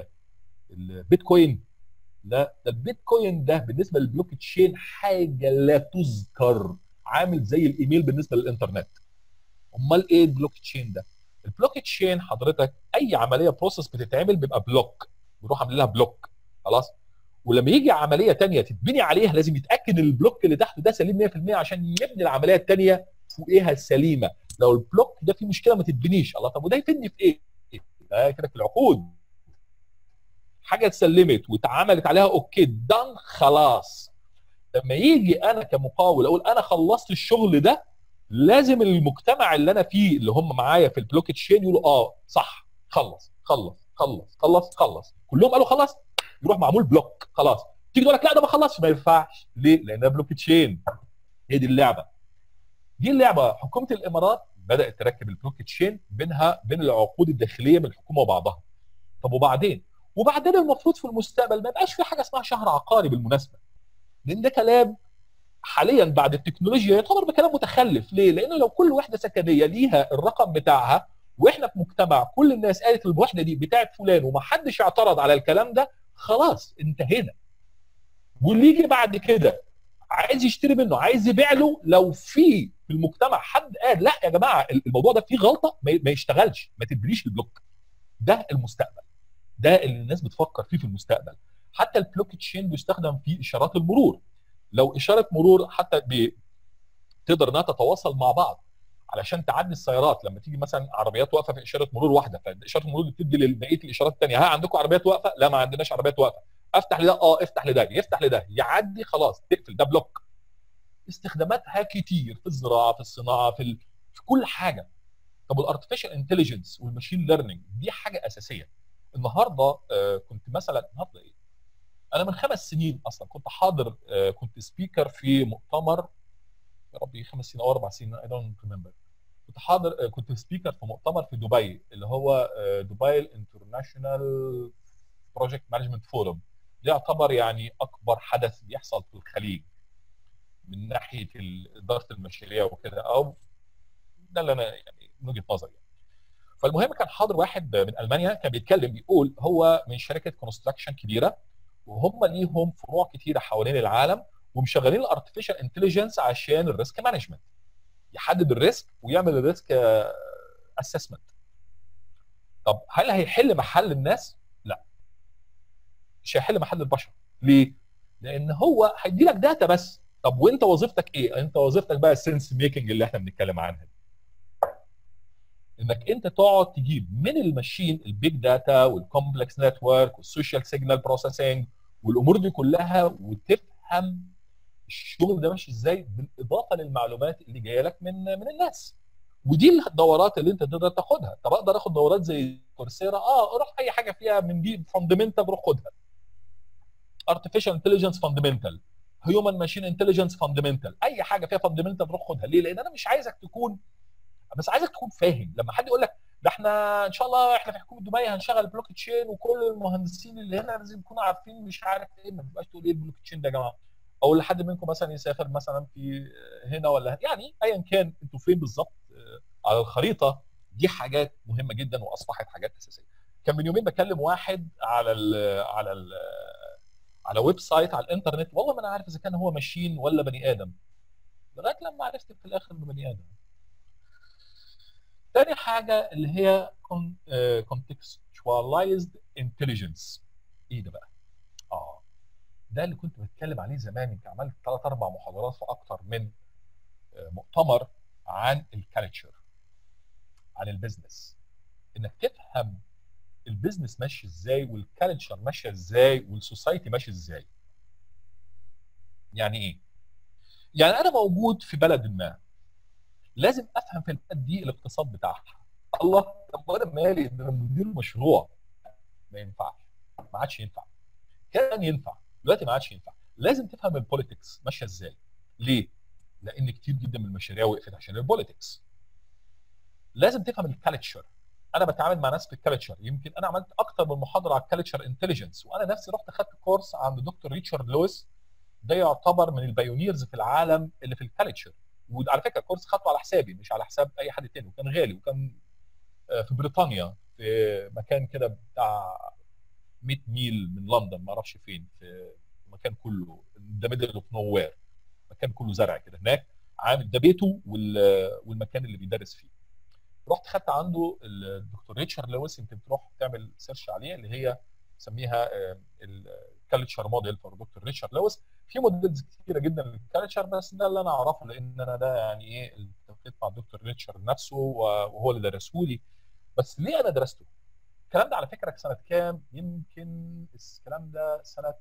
البيتكوين لا ده البيتكوين ده بالنسبه للبلوك تشين حاجه لا تذكر عامل زي الايميل بالنسبه للانترنت امال ايه البلوك تشين ده البلوك تشين حضرتك اي عمليه بروسيس بتتعمل بيبقى بلوك بيروح عامل لها بلوك خلاص ولما يجي عمليه ثانيه تتبني عليها لازم يتاكد ان البلوك اللي تحته ده سليم 100% عشان يبني العمليه الثانيه فوقيها السليمه لو البلوك ده فيه مشكله ما تتبنيش الله طب وده يفيدني في ايه؟ ده كده في العقود حاجه اتسلمت واتعملت عليها اوكي دان خلاص لما يجي انا كمقاول اقول انا خلصت الشغل ده لازم المجتمع اللي انا فيه اللي هم معايا في البلوك تشين يقولوا اه صح خلص خلص خلص خلص خلص كلهم قالوا خلاص يروح معمول بلوك خلاص تيجي تقول لك لا ده ما خلصش ما ينفعش ليه؟ لان ده بلوك تشين هي دي اللعبه دي اللعبه حكومه الامارات بدات تركب البلوك تشين بينها بين العقود الداخليه من الحكومه وبعضها طب وبعدين وبعدين المفروض في المستقبل ما يبقاش في حاجه اسمها شهر عقاري بالمناسبه لان ده كلام حاليا بعد التكنولوجيا يعتبر بكلام متخلف ليه؟ لانه لو كل وحده سكنيه ليها الرقم بتاعها واحنا في مجتمع كل الناس قالت الوحده دي بتاعت فلان وما حدش اعترض على الكلام ده خلاص انتهينا واللي يجي بعد كده عايز يشتري منه عايز يبيع له لو في في المجتمع حد قال لا يا جماعه الموضوع ده فيه غلطه ما يشتغلش ما تدريش البلوك ده المستقبل ده اللي الناس بتفكر فيه في المستقبل حتى البلوك تشين بيستخدم في اشارات المرور لو اشاره مرور حتى تقدر انها تتواصل مع بعض علشان تعدي السيارات لما تيجي مثلا عربيات واقفه في اشاره مرور واحده فاشاره المرور بتدي لبقيه الاشارات الثانيه ها عندكم عربيات واقفه لا ما عندناش عربيات واقفه افتح لده اه افتح لده يفتح لده يعدي خلاص تقفل ده بلوك استخداماتها كتير في الزراعه في الصناعه في ال... في كل حاجه طب الارتفيشال انتليجنس والماشين ليرنينج دي حاجه اساسيه النهارده آه كنت مثلا النهارده ايه انا من خمس سنين اصلا كنت حاضر آه كنت سبيكر في مؤتمر يا ربي خمس سنين او اربع سنين اي دونت ريمبر كنت حاضر آه كنت سبيكر في مؤتمر في دبي اللي هو دبي انترناشونال بروجكت مانجمنت فورم ده يعتبر يعني اكبر حدث بيحصل في الخليج من ناحيه اداره المشاريع وكده او ده اللي انا يعني من وجهه نظري يعني. فالمهم كان حاضر واحد من المانيا كان بيتكلم بيقول هو من شركه كونستراكشن كبيره وهم ليهم فروع كتيره حوالين العالم ومشغلين الارتفيشال انتليجنس عشان الريسك مانجمنت يحدد الريسك ويعمل الريسك اسسمنت طب هل هيحل محل الناس؟ لا مش هيحل محل البشر ليه؟ لان هو هيدي لك داتا بس طب وانت وظيفتك ايه؟ انت وظيفتك بقى السنس ميكنج اللي احنا بنتكلم عنها دي انك انت تقعد تجيب من الماشين البيج داتا والكومبلكس نتورك والسوشيال سيجنال بروسيسنج والامور دي كلها وتفهم الشغل ده ماشي ازاي بالاضافه للمعلومات اللي جايه لك من من الناس ودي الدورات اللي انت تقدر تاخدها طب اقدر اخد دورات زي كورسيرا اه روح اي حاجه فيها من دي فاندمنتال روح خدها artificial intelligence fundamental هيومن ماشين انتليجنس فاندمنتال اي حاجه فيها فاندمنتال روح خدها ليه لان انا مش عايزك تكون بس عايزك تكون فاهم لما حد يقول لك ده احنا ان شاء الله احنا في حكومه دبي هنشغل بلوك تشين وكل المهندسين اللي هنا لازم يكونوا عارفين مش عارف ايه ما تبقاش تقول ايه البلوك تشين ده يا جماعه او لحد منكم مثلا يسافر مثلا في هنا ولا يعني ايا كان انتوا فين بالظبط على الخريطه دي حاجات مهمه جدا واصبحت حاجات اساسيه كان من يومين بكلم واحد على ال على ال على ويب سايت على الانترنت والله ما انا عارف اذا كان هو ماشين ولا بني ادم لغايه لما عرفت في الاخر انه بني ادم تاني حاجه اللي هي contextualized intelligence ايه ده بقى؟ اه ده اللي كنت بتكلم عليه زمان يمكن عملت ثلاث اربع محاضرات في اكتر من مؤتمر عن الكالتشر عن البيزنس انك تفهم البيزنس ماشي ازاي والكالتشر ماشيه ازاي والسوسايتي ماشي ازاي يعني ايه يعني انا موجود في بلد ما لازم افهم في البلد دي الاقتصاد بتاعها الله طب انا مالي ان انا مدير مشروع ما ينفعش ما عادش ينفع كان ينفع دلوقتي ما عادش ينفع لازم تفهم البوليتكس ماشيه ازاي ليه لان كتير جدا من المشاريع وقفت عشان البوليتكس لازم تفهم الكالتشر انا بتعامل مع ناس في الكالتشر يمكن انا عملت اكتر من محاضره على الكالتشر انتليجنس وانا نفسي رحت خدت كورس عند دكتور ريتشارد لويس ده يعتبر من البايونيرز في العالم اللي في الكالتشر وعلى فكره الكورس خدته على حسابي مش على حساب اي حد تاني وكان غالي وكان في بريطانيا في مكان كده بتاع 100 ميل من لندن ما اعرفش فين في مكان كله ذا ميدل اوف نو وير مكان كله زرع كده هناك عامل ده بيته والمكان اللي بيدرس فيه رحت خدت عنده الدكتور ريتشارد لويس يمكن تروح تعمل سيرش عليه اللي هي سميها الكالتشر موديل فور دكتور ريتشارد لويس في موديلز كتيره جدا للكالتشر بس ده اللي انا اعرفه لان انا ده يعني ايه التوقيت مع الدكتور ريتشارد نفسه وهو اللي درسه لي بس ليه انا درسته؟ الكلام ده على فكره سنه كام؟ يمكن الكلام ده سنه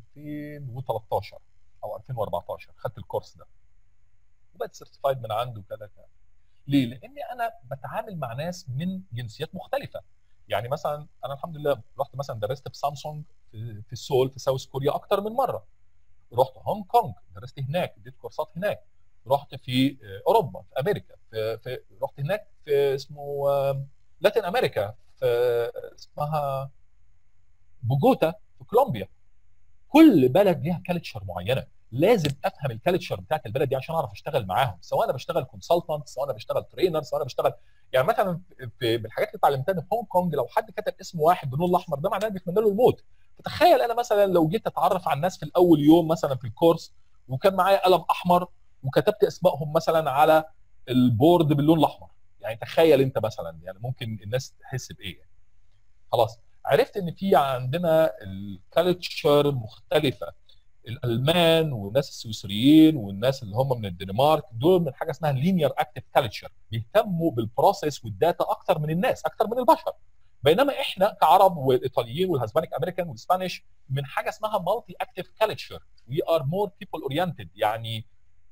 2013 او 2014 خدت الكورس ده وبقيت سيرتيفايد من عنده كذا كذا ليه؟ لاني انا بتعامل مع ناس من جنسيات مختلفه يعني مثلا انا الحمد لله رحت مثلا درست في سامسونج في, في سول في ساوث كوريا اكتر من مره رحت هونج كونج درست هناك اديت كورسات هناك رحت في اوروبا في امريكا في, في رحت هناك في اسمه لاتين امريكا في اسمها بوجوتا في كولومبيا كل بلد ليها كالتشر معينه لازم افهم الكالتشر بتاعت البلد دي عشان اعرف اشتغل معاهم سواء انا بشتغل كونسلتنت سواء انا بشتغل ترينر سواء انا بشتغل يعني مثلا في من الحاجات اللي اتعلمتها في هونج كونج لو حد كتب اسم واحد باللون الاحمر ده معناه بيتمنى له الموت فتخيل انا مثلا لو جيت اتعرف على الناس في الاول يوم مثلا في الكورس وكان معايا قلم احمر وكتبت اسمائهم مثلا على البورد باللون الاحمر يعني تخيل انت مثلا يعني ممكن الناس تحس بايه يعني. خلاص عرفت ان في عندنا الكالتشر مختلفه الالمان والناس السويسريين والناس اللي هم من الدنمارك دول من حاجه اسمها لينير اكتيف كالتشر بيهتموا بالبروسيس والداتا اكتر من الناس اكتر من البشر بينما احنا كعرب والايطاليين والهسبانيك امريكان والسبانيش من حاجه اسمها مالتي اكتيف كالتشر وي ار مور بيبل اورينتد يعني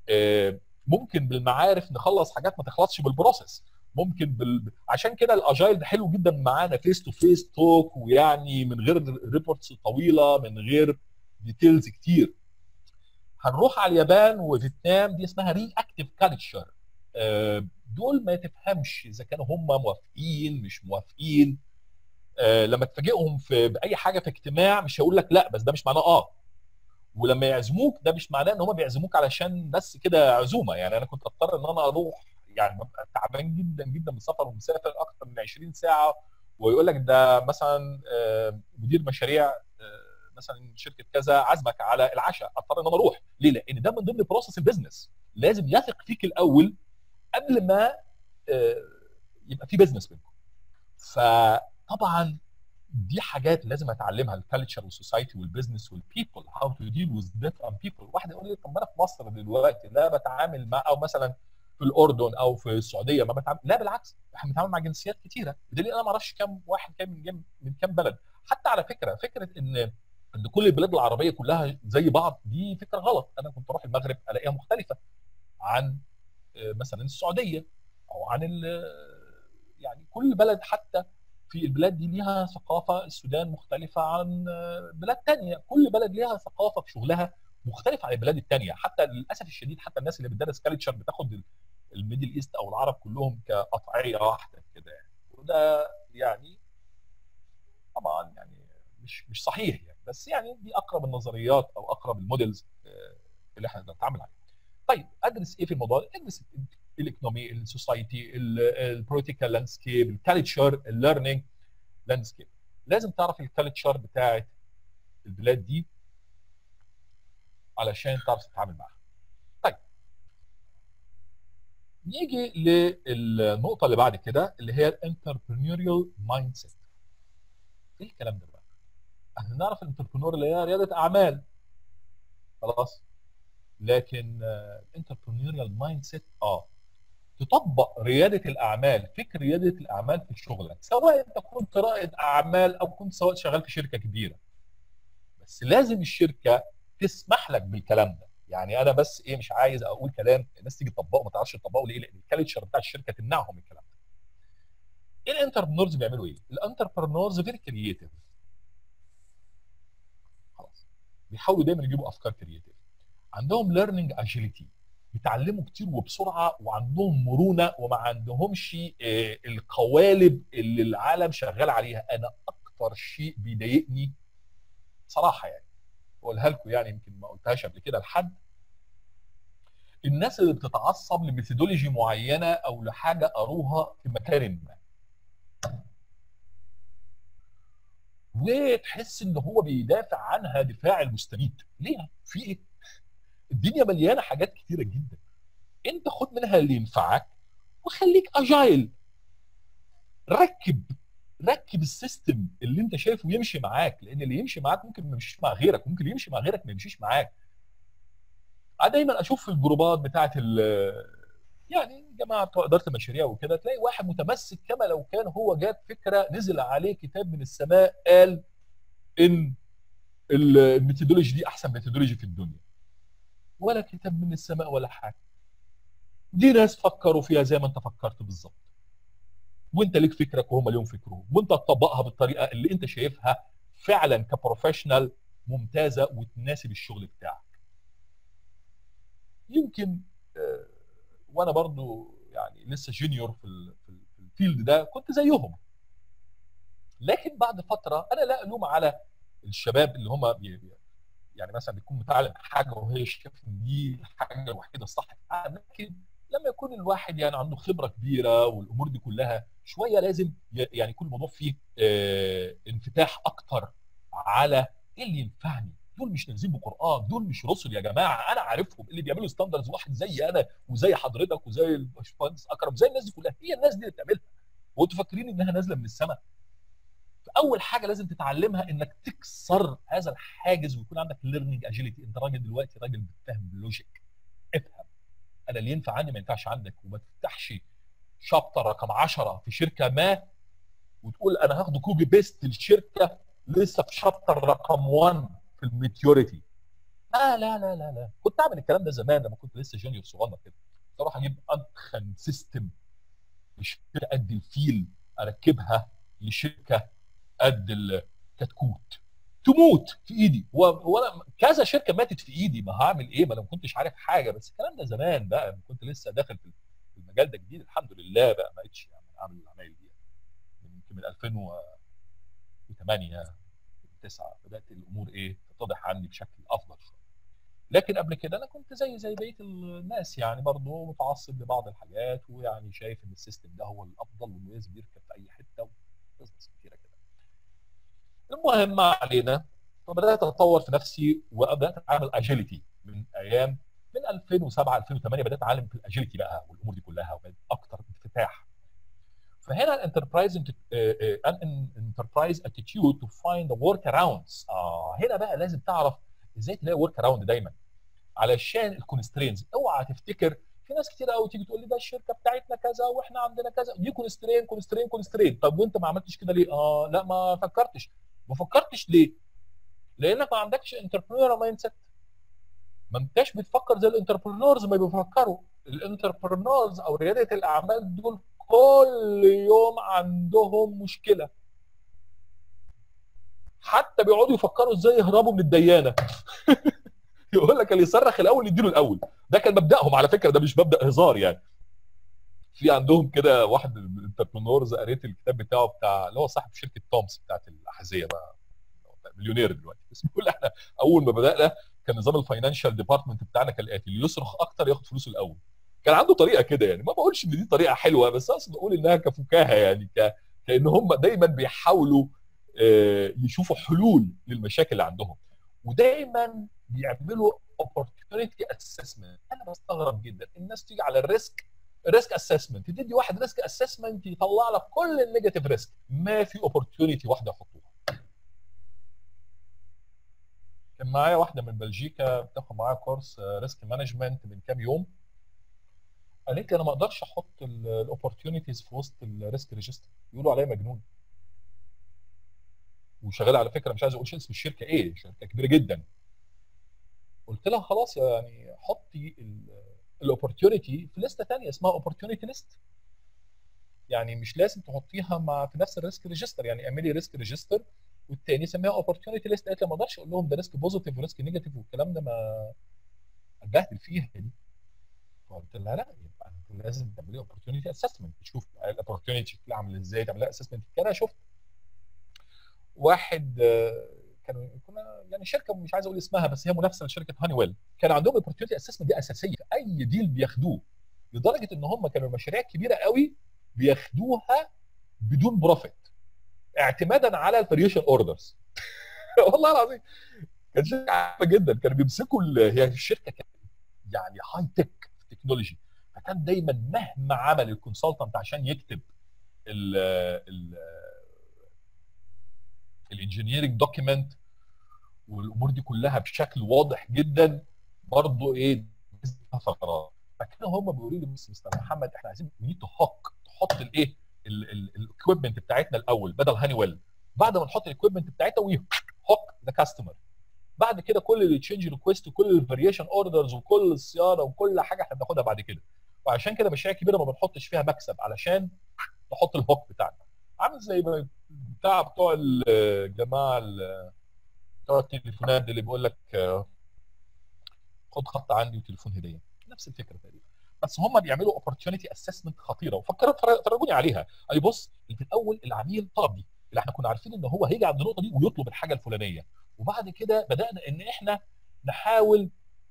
ممكن بالمعارف نخلص حاجات ما تخلصش بالبروسيس ممكن بال... عشان كده الاجايل ده حلو جدا معانا فيس تو فيس توك ويعني من غير ريبورتس طويله من غير ديتيلز كتير هنروح على اليابان وفيتنام دي اسمها ري اكتيف كالتشر دول ما تفهمش اذا كانوا هم موافقين مش موافقين أه لما تفاجئهم في باي حاجه في اجتماع مش هيقول لك لا بس ده مش معناه اه ولما يعزموك ده مش معناه ان هم بيعزموك علشان بس كده عزومه يعني انا كنت اضطر ان انا اروح يعني ببقى تعبان جدا جدا من السفر ومسافر اكتر من 20 ساعه ويقول لك ده مثلا مدير مشاريع مثلا شركه كذا عزمك على العشاء اضطر ان انا اروح ليه؟ لان ده من ضمن بروسس البيزنس لازم يثق فيك الاول قبل ما يبقى في بيزنس بينكم فطبعا دي حاجات لازم اتعلمها الكالتشر والسوسايتي والبيزنس والبيبل هاو تو ديل وذ ديفرنت بيبل واحد يقول لي طب ما انا في مصر دلوقتي لا بتعامل مع او مثلا في الاردن او في السعوديه ما بتعامل لا بالعكس احنا بنتعامل مع جنسيات كتيره بدليل انا ما اعرفش كام واحد كام من من كام بلد حتى على فكره فكره ان ان كل البلاد العربيه كلها زي بعض دي فكره غلط انا كنت اروح المغرب الاقيها مختلفه عن مثلا السعوديه او عن يعني كل بلد حتى في البلاد دي ليها ثقافه السودان مختلفه عن بلاد تانية كل بلد ليها ثقافه في شغلها مختلف عن البلاد التانية حتى للاسف الشديد حتى الناس اللي بتدرس كالتشر بتاخد الميدل ايست او العرب كلهم كقطعيه واحده كده يعني وده يعني طبعا يعني مش مش صحيح يعني بس يعني دي اقرب النظريات او اقرب المودلز اللي احنا بنتعامل عليها. طيب ادرس ايه في الموضوع ده؟ ادرس الايكونومي، السوسايتي، البوليتيكال لاندسكيب، الكالتشر، الليرنينج لاندسكيب. لازم تعرف الكالتشر بتاعت البلاد دي علشان تعرف تتعامل معاها. طيب نيجي للنقطة اللي بعد كده اللي هي الانتربرينوريال مايند سيت. ايه الكلام ده بقى؟ احنا نعرف الانتربرنور اللي هي رياده اعمال خلاص لكن الانتربرنوريال مايند سيت اه تطبق رياده الاعمال فكر رياده الاعمال في شغلك سواء انت كنت رائد اعمال او كنت سواء شغال في شركه كبيره بس لازم الشركه تسمح لك بالكلام ده يعني انا بس ايه مش عايز اقول كلام الناس تيجي تطبقه ما تعرفش تطبقه ليه لان الكالتشر بتاع الشركه تمنعهم الكلام ده ايه الانتربرنورز بيعملوا ايه الانتربرنورز فيري كرييتيف خلاص بيحاولوا دايما يجيبوا افكار كرييتيف عندهم ليرنينج اجيليتي بيتعلموا كتير وبسرعه وعندهم مرونه وما عندهمش آه، القوالب اللي العالم شغال عليها انا اكتر شيء بيضايقني صراحه يعني اقولها لكم يعني يمكن ما قلتهاش قبل كده لحد الناس اللي بتتعصب لميثودولوجي معينه او لحاجه قروها في مكان ما وتحس ان هو بيدافع عنها دفاع المستميت ليه في ايه الدنيا مليانه حاجات كتيره جدا انت خد منها اللي ينفعك وخليك اجايل ركب ركب السيستم اللي انت شايفه يمشي معاك لان اللي يمشي معاك ممكن ما يمشيش مع غيرك ممكن اللي يمشي مع غيرك ما يمشيش معاك انا دايما اشوف في الجروبات بتاعه ال يعني جماعه بتوع اداره المشاريع وكده تلاقي واحد متمسك كما لو كان هو جات فكره نزل عليه كتاب من السماء قال ان ال- الميثودولوجي دي احسن ميثودولوجي في الدنيا ولا كتاب من السماء ولا حاجه دي ناس فكروا فيها زي ما انت فكرت بالظبط وانت ليك فكرك وهم ليهم فكرهم وانت تطبقها بالطريقه اللي انت شايفها فعلا كبروفيشنال ممتازه وتناسب الشغل بتاعك يمكن آه، وانا برضو يعني لسه جونيور في ال- في ال- في الفيلد ده كنت زيهم لكن بعد فتره انا لا الوم على الشباب اللي هم بي بي- يعني مثلا بيكون متعلم حاجه وهي شايف ان دي الحاجه الوحيده الصح بتاعها لكن لما يكون الواحد يعني عنده خبره كبيره والامور دي كلها شويه لازم ي- يعني يكون الموضوع فيه آه، انفتاح اكتر على ايه اللي ينفعني دول مش نازلين بقران دول مش رسل يا جماعه انا عارفهم اللي بيعملوا ستاندرز واحد زي انا وزي حضرتك وزي الباشمهندس اكرم زي الناس دي كلها هي الناس دي اللي بتعملها وانتوا فاكرين انها نازله من السماء فاول حاجه لازم تتعلمها انك تكسر هذا الحاجز ويكون عندك ليرنينج اجيليتي انت راجل دلوقتي راجل بتفهم باللوجيك افهم انا اللي ينفع عندي ما ينفعش عندك وما تفتحش شابتر رقم 10 في شركه ما وتقول انا هاخده كوبي بيست للشركه لسه في شابتر رقم 1 في الميتيوريتي لا لا لا لا لا كنت اعمل الكلام ده زمان لما كنت لسه جونيور صغنن كده كنت اروح اجيب ادخن سيستم لشركه قد الفيل اركبها لشركه قد الكتكوت تموت في ايدي و- وانا كذا شركه ماتت في ايدي ما هعمل ايه ما انا ما كنتش عارف حاجه بس الكلام ده زمان بقى لما كنت لسه داخل في المجال ده جديد الحمد لله بقى ما بقتش يعني اعمل العمايل دي يمكن من 2008 9 بدات الامور ايه تتضح عندي بشكل افضل شويه لكن قبل كده انا كنت زي زي بقيه الناس يعني برضه متعصب لبعض الحاجات ويعني شايف ان السيستم ده هو الافضل وانه لازم يركب في اي حته وقصص كتيره كده المهم ما علينا فبدات اتطور في نفسي وبدات اتعامل اجيلتي من ايام من 2007 2008 بدات اتعلم في الاجيلتي بقى والامور دي كلها وبقيت اكتر انفتاح فهنا الانتربرايز انتربرايز اتيتيود تو فايند ورك اراوندز اه هنا بقى لازم تعرف ازاي تلاقي ورك اراوند دايما علشان الكونسترينز اوعى تفتكر في ناس كتير قوي تيجي تقول لي ده الشركه بتاعتنا كذا واحنا عندنا كذا دي كونسترين كونسترين كونسترين طب وانت ما عملتش كده ليه؟ اه لا ما فكرتش ما فكرتش ليه؟ لانك ما عندكش انتربرينور مايند سيت ما انتش بتفكر زي الانتربرينورز ما بيفكروا الانتربرينورز او رياده الاعمال دول كل يوم عندهم مشكله حتى بيقعدوا يفكروا ازاي يهربوا من الديانه يقول لك اللي يصرخ الاول نديله الاول ده كان مبداهم على فكره ده مش مبدا هزار يعني في عندهم كده واحد من الانتربرينورز قريت الكتاب بتاعه بتاع اللي هو صاحب شركه تومس بتاعت الاحذيه بقى مليونير دلوقتي بس بيقول احنا اول ما بدانا كان نظام الفاينانشال ديبارتمنت بتاعنا كالاتي اللي يصرخ اكتر ياخد فلوسه الاول كان عنده طريقه كده يعني ما بقولش ان دي طريقه حلوه بس اقصد اقول انها كفكاهه يعني ك... كان هم دايما بيحاولوا آه، يشوفوا حلول للمشاكل اللي عندهم ودايما بيعملوا opportunity assessment انا بستغرب جدا الناس تيجي على الريسك ريسك اسسمنت تدي واحد ريسك اسسمنت يطلع لك كل النيجاتيف ريسك ما في opportunity واحده يحطوها كان معايا واحده من بلجيكا بتاخد معايا كورس ريسك مانجمنت من كام يوم قالت لي انا ما اقدرش احط الاوبورتيونيتيز في وسط الريسك ريجستر يقولوا عليا مجنون وشغاله على فكره مش عايز اقول اسم الشركه ايه شركه كبيره جدا قلت لها خلاص يعني حطي الاوبورتيونيتي في لسته ثانيه اسمها اوبورتيونيتي ليست يعني مش لازم تحطيها مع في نفس الريسك ريجستر يعني اعملي ريسك ريجستر والتاني سميها اوبورتيونيتي ليست قالت لي ما اقدرش اقول لهم ده ريسك بوزيتيف وريسك نيجاتيف والكلام ده ما اتبهدل فيها دي فقلت لها لا يبقى انت لازم تعملي اوبورتيونيتي اسسمنت تشوف الاوبورتيونيتي شكلها عامل ازاي تعملها اسسمنت كده شفت واحد كانوا كنا يعني شركه مش عايز اقول اسمها بس هي منافسه لشركه هاني ويل كان عندهم الاوبورتيونيتي اسسمنت دي اساسيه في اي ديل بياخدوه لدرجه ان هم كانوا مشاريع كبيره قوي بياخدوها بدون بروفيت اعتمادا على الفاريشن اوردرز والله العظيم كانت شركه عارفه جدا كانوا بيمسكوا هي الشركه كانت يعني هاي تك في التكنولوجي فكان دايما مهما عمل الكونسلتنت عشان يكتب ال ال الانجينيرنج دوكيمنت والامور دي كلها بشكل واضح جدا برضه ايه ثغرات فكانوا هم بيقولوا لي بص مستر محمد احنا عايزين نيد تو هوك تحط الايه الاكويبمنت بتاعتنا الاول بدل هاني ويل بعد ما نحط الاكويبمنت بتاعتها وي هوك ذا كاستمر بعد كده كل التشينج ريكويست وكل الفاريشن اوردرز وكل الصيانه وكل حاجه احنا بناخدها بعد كده وعشان كده مشاريع كبيره ما بنحطش فيها مكسب علشان نحط الهوك بتاعنا عامل زي بتاع بتوع الجماعه بتوع التليفونات اللي بيقول لك خد خط عندي وتليفون هديه نفس الفكره تقريبا بس هم بيعملوا اوبورتيونيتي اسسمنت خطيره وفكروا فرجوني عليها قال لي بص في الاول العميل طلب دي اللي احنا كنا عارفين ان هو هيجي عند النقطه دي ويطلب الحاجه الفلانيه وبعد كده بدانا ان احنا نحاول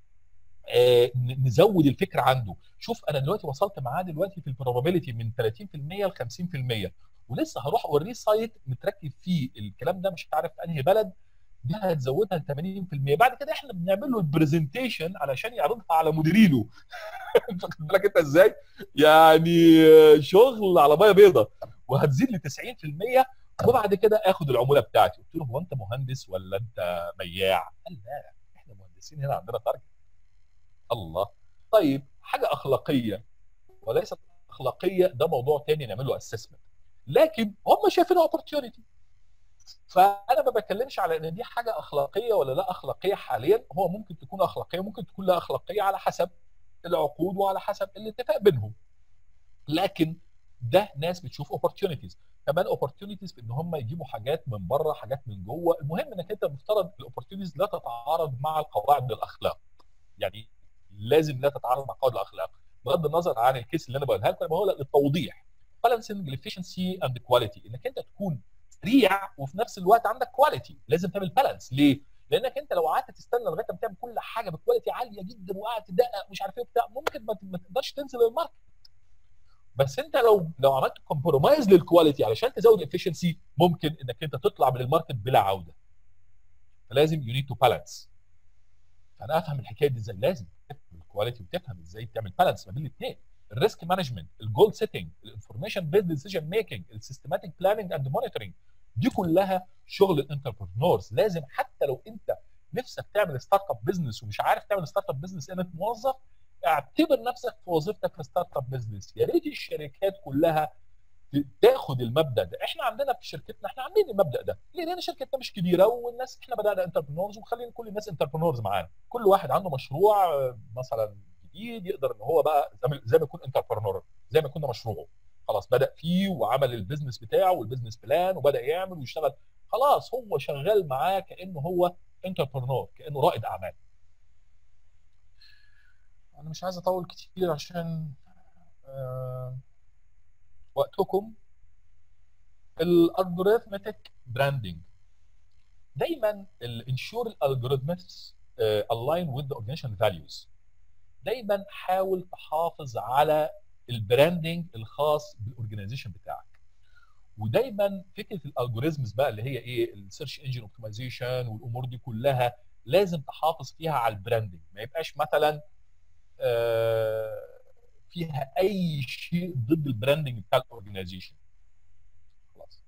آه نزود الفكره عنده شوف انا دلوقتي وصلت معاه دلوقتي في البروبابيلتي من 30% ل 50% ولسه هروح اوريه سايت متركب فيه الكلام ده مش عارف في انهي بلد دي هتزودها ل 80% بعد كده احنا بنعمل له البرزنتيشن علشان يعرضها على مديرينه واخد بالك انت ازاي؟ يعني شغل على ميه بيضاء وهتزيد ل 90% وبعد كده اخد العموله بتاعتي قلت له هو انت مهندس ولا انت بياع؟ قال لا احنا مهندسين هنا عندنا تارجت الله طيب حاجه اخلاقيه وليست اخلاقيه ده موضوع تاني نعمل له اسسمنت لكن هم شايفينها اوبورتيونيتي فانا ما بتكلمش على ان دي حاجه اخلاقيه ولا لا اخلاقيه حاليا هو ممكن تكون اخلاقيه ممكن تكون لا اخلاقيه على حسب العقود وعلى حسب الاتفاق بينهم لكن ده ناس بتشوف اوبورتيونيتيز كمان اوبورتيونيتيز في ان هم يجيبوا حاجات من بره حاجات من جوه المهم انك انت المفترض الاوبورتيونيتيز لا تتعارض مع القواعد الاخلاق يعني لازم لا تتعارض مع قواعد الاخلاق بغض النظر عن الكيس اللي انا بقولها لكم انا بقولها للتوضيح بالانسنج الافشنسي اند كواليتي انك انت تكون سريع وفي نفس الوقت عندك كواليتي لازم تعمل بالانس ليه؟ لانك انت لو قعدت تستنى لغايه ما تعمل كل حاجه بكواليتي عاليه جدا وقعدت تدقق مش عارف ايه بتاع ممكن ما تقدرش تنزل الماركت بس انت لو لو عملت كومبرومايز للكواليتي علشان تزود الافشنسي ممكن انك انت تطلع من الماركت بلا عوده فلازم يو نيد تو بالانس فانا افهم الحكايه دي ازاي لازم تفهم الكواليتي وتفهم ازاي تعمل بالانس ما بين الاثنين الريسك مانجمنت الجول سيتنج الانفورميشن بيزد ديسيجن ميكنج السيستماتيك بلاننج اند مونيتورنج دي كلها شغل الانتربرنورز لازم حتى لو انت نفسك تعمل ستارت اب بزنس ومش عارف تعمل ستارت اب بزنس انك موظف اعتبر نفسك في وظيفتك في ستارت اب بزنس يا ريت الشركات كلها تاخد المبدا ده احنا عندنا في شركتنا احنا عاملين المبدا ده ليه لان شركتنا مش كبيره والناس احنا بدانا انتربرنورز ومخلين كل الناس انتربرنورز معانا كل واحد عنده مشروع مثلا جديد يقدر ان هو بقى زي ما يكون انتربرنور زي ما يكون مشروعه خلاص بدا فيه وعمل البيزنس بتاعه والبيزنس بلان وبدا يعمل ويشتغل خلاص هو شغال معاه كانه هو انتربرنور كانه رائد اعمال انا مش عايز اطول كتير عشان آه وقتكم الالجوريثمتيك براندنج دايما الانشور الالجوريثمكس الاين وذ ذا اورجانيزيشن فاليوز دايما حاول تحافظ على البراندنج الخاص بالاورجانيزيشن بتاعك ودايما فكره الالجوريزمز بقى اللي هي ايه السيرش انجن اوبتمايزيشن والامور دي كلها لازم تحافظ فيها على البراندنج ما يبقاش مثلا آه فيها اي شيء ضد البراندنج بتاع الاورجنايزيشن خلاص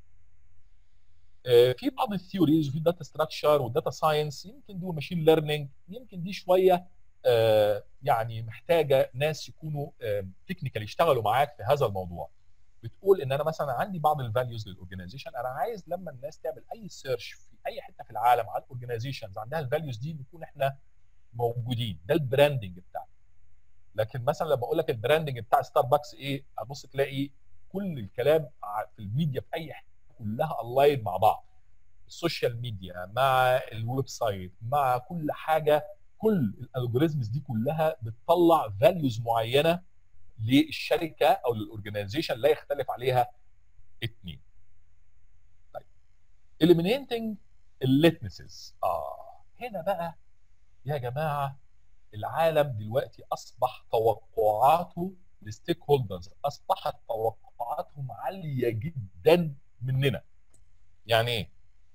آه في بعض الثيوريز وفي داتا ستراكشر وداتا ساينس يمكن دي ماشين ليرنينج يمكن دي شويه آه، يعني محتاجه ناس يكونوا تكنيكال يشتغلوا معاك في هذا الموضوع بتقول ان انا مثلا عندي بعض الفاليوز للاورجنايزيشن انا عايز لما الناس تعمل اي سيرش في اي حته في العالم على الاورجنايزيشنز عندها الفاليوز دي نكون احنا موجودين ده البراندنج بتاعنا لكن مثلا لما اقول لك البراندنج بتاع ستاربكس ايه هتبص تلاقي كل الكلام ع- في الميديا في اي حته كلها الاين مع بعض السوشيال ميديا مع الويب سايت مع كل حاجه كل الالجوريزمز دي كلها بتطلع فاليوز معينه للشركه او للاورجنايزيشن لا يختلف عليها اثنين طيب eliminating الليتنسز اه هنا بقى يا جماعه العالم دلوقتي اصبح توقعاته للستيك هولدرز اصبحت توقعاتهم عاليه جدا مننا يعني ايه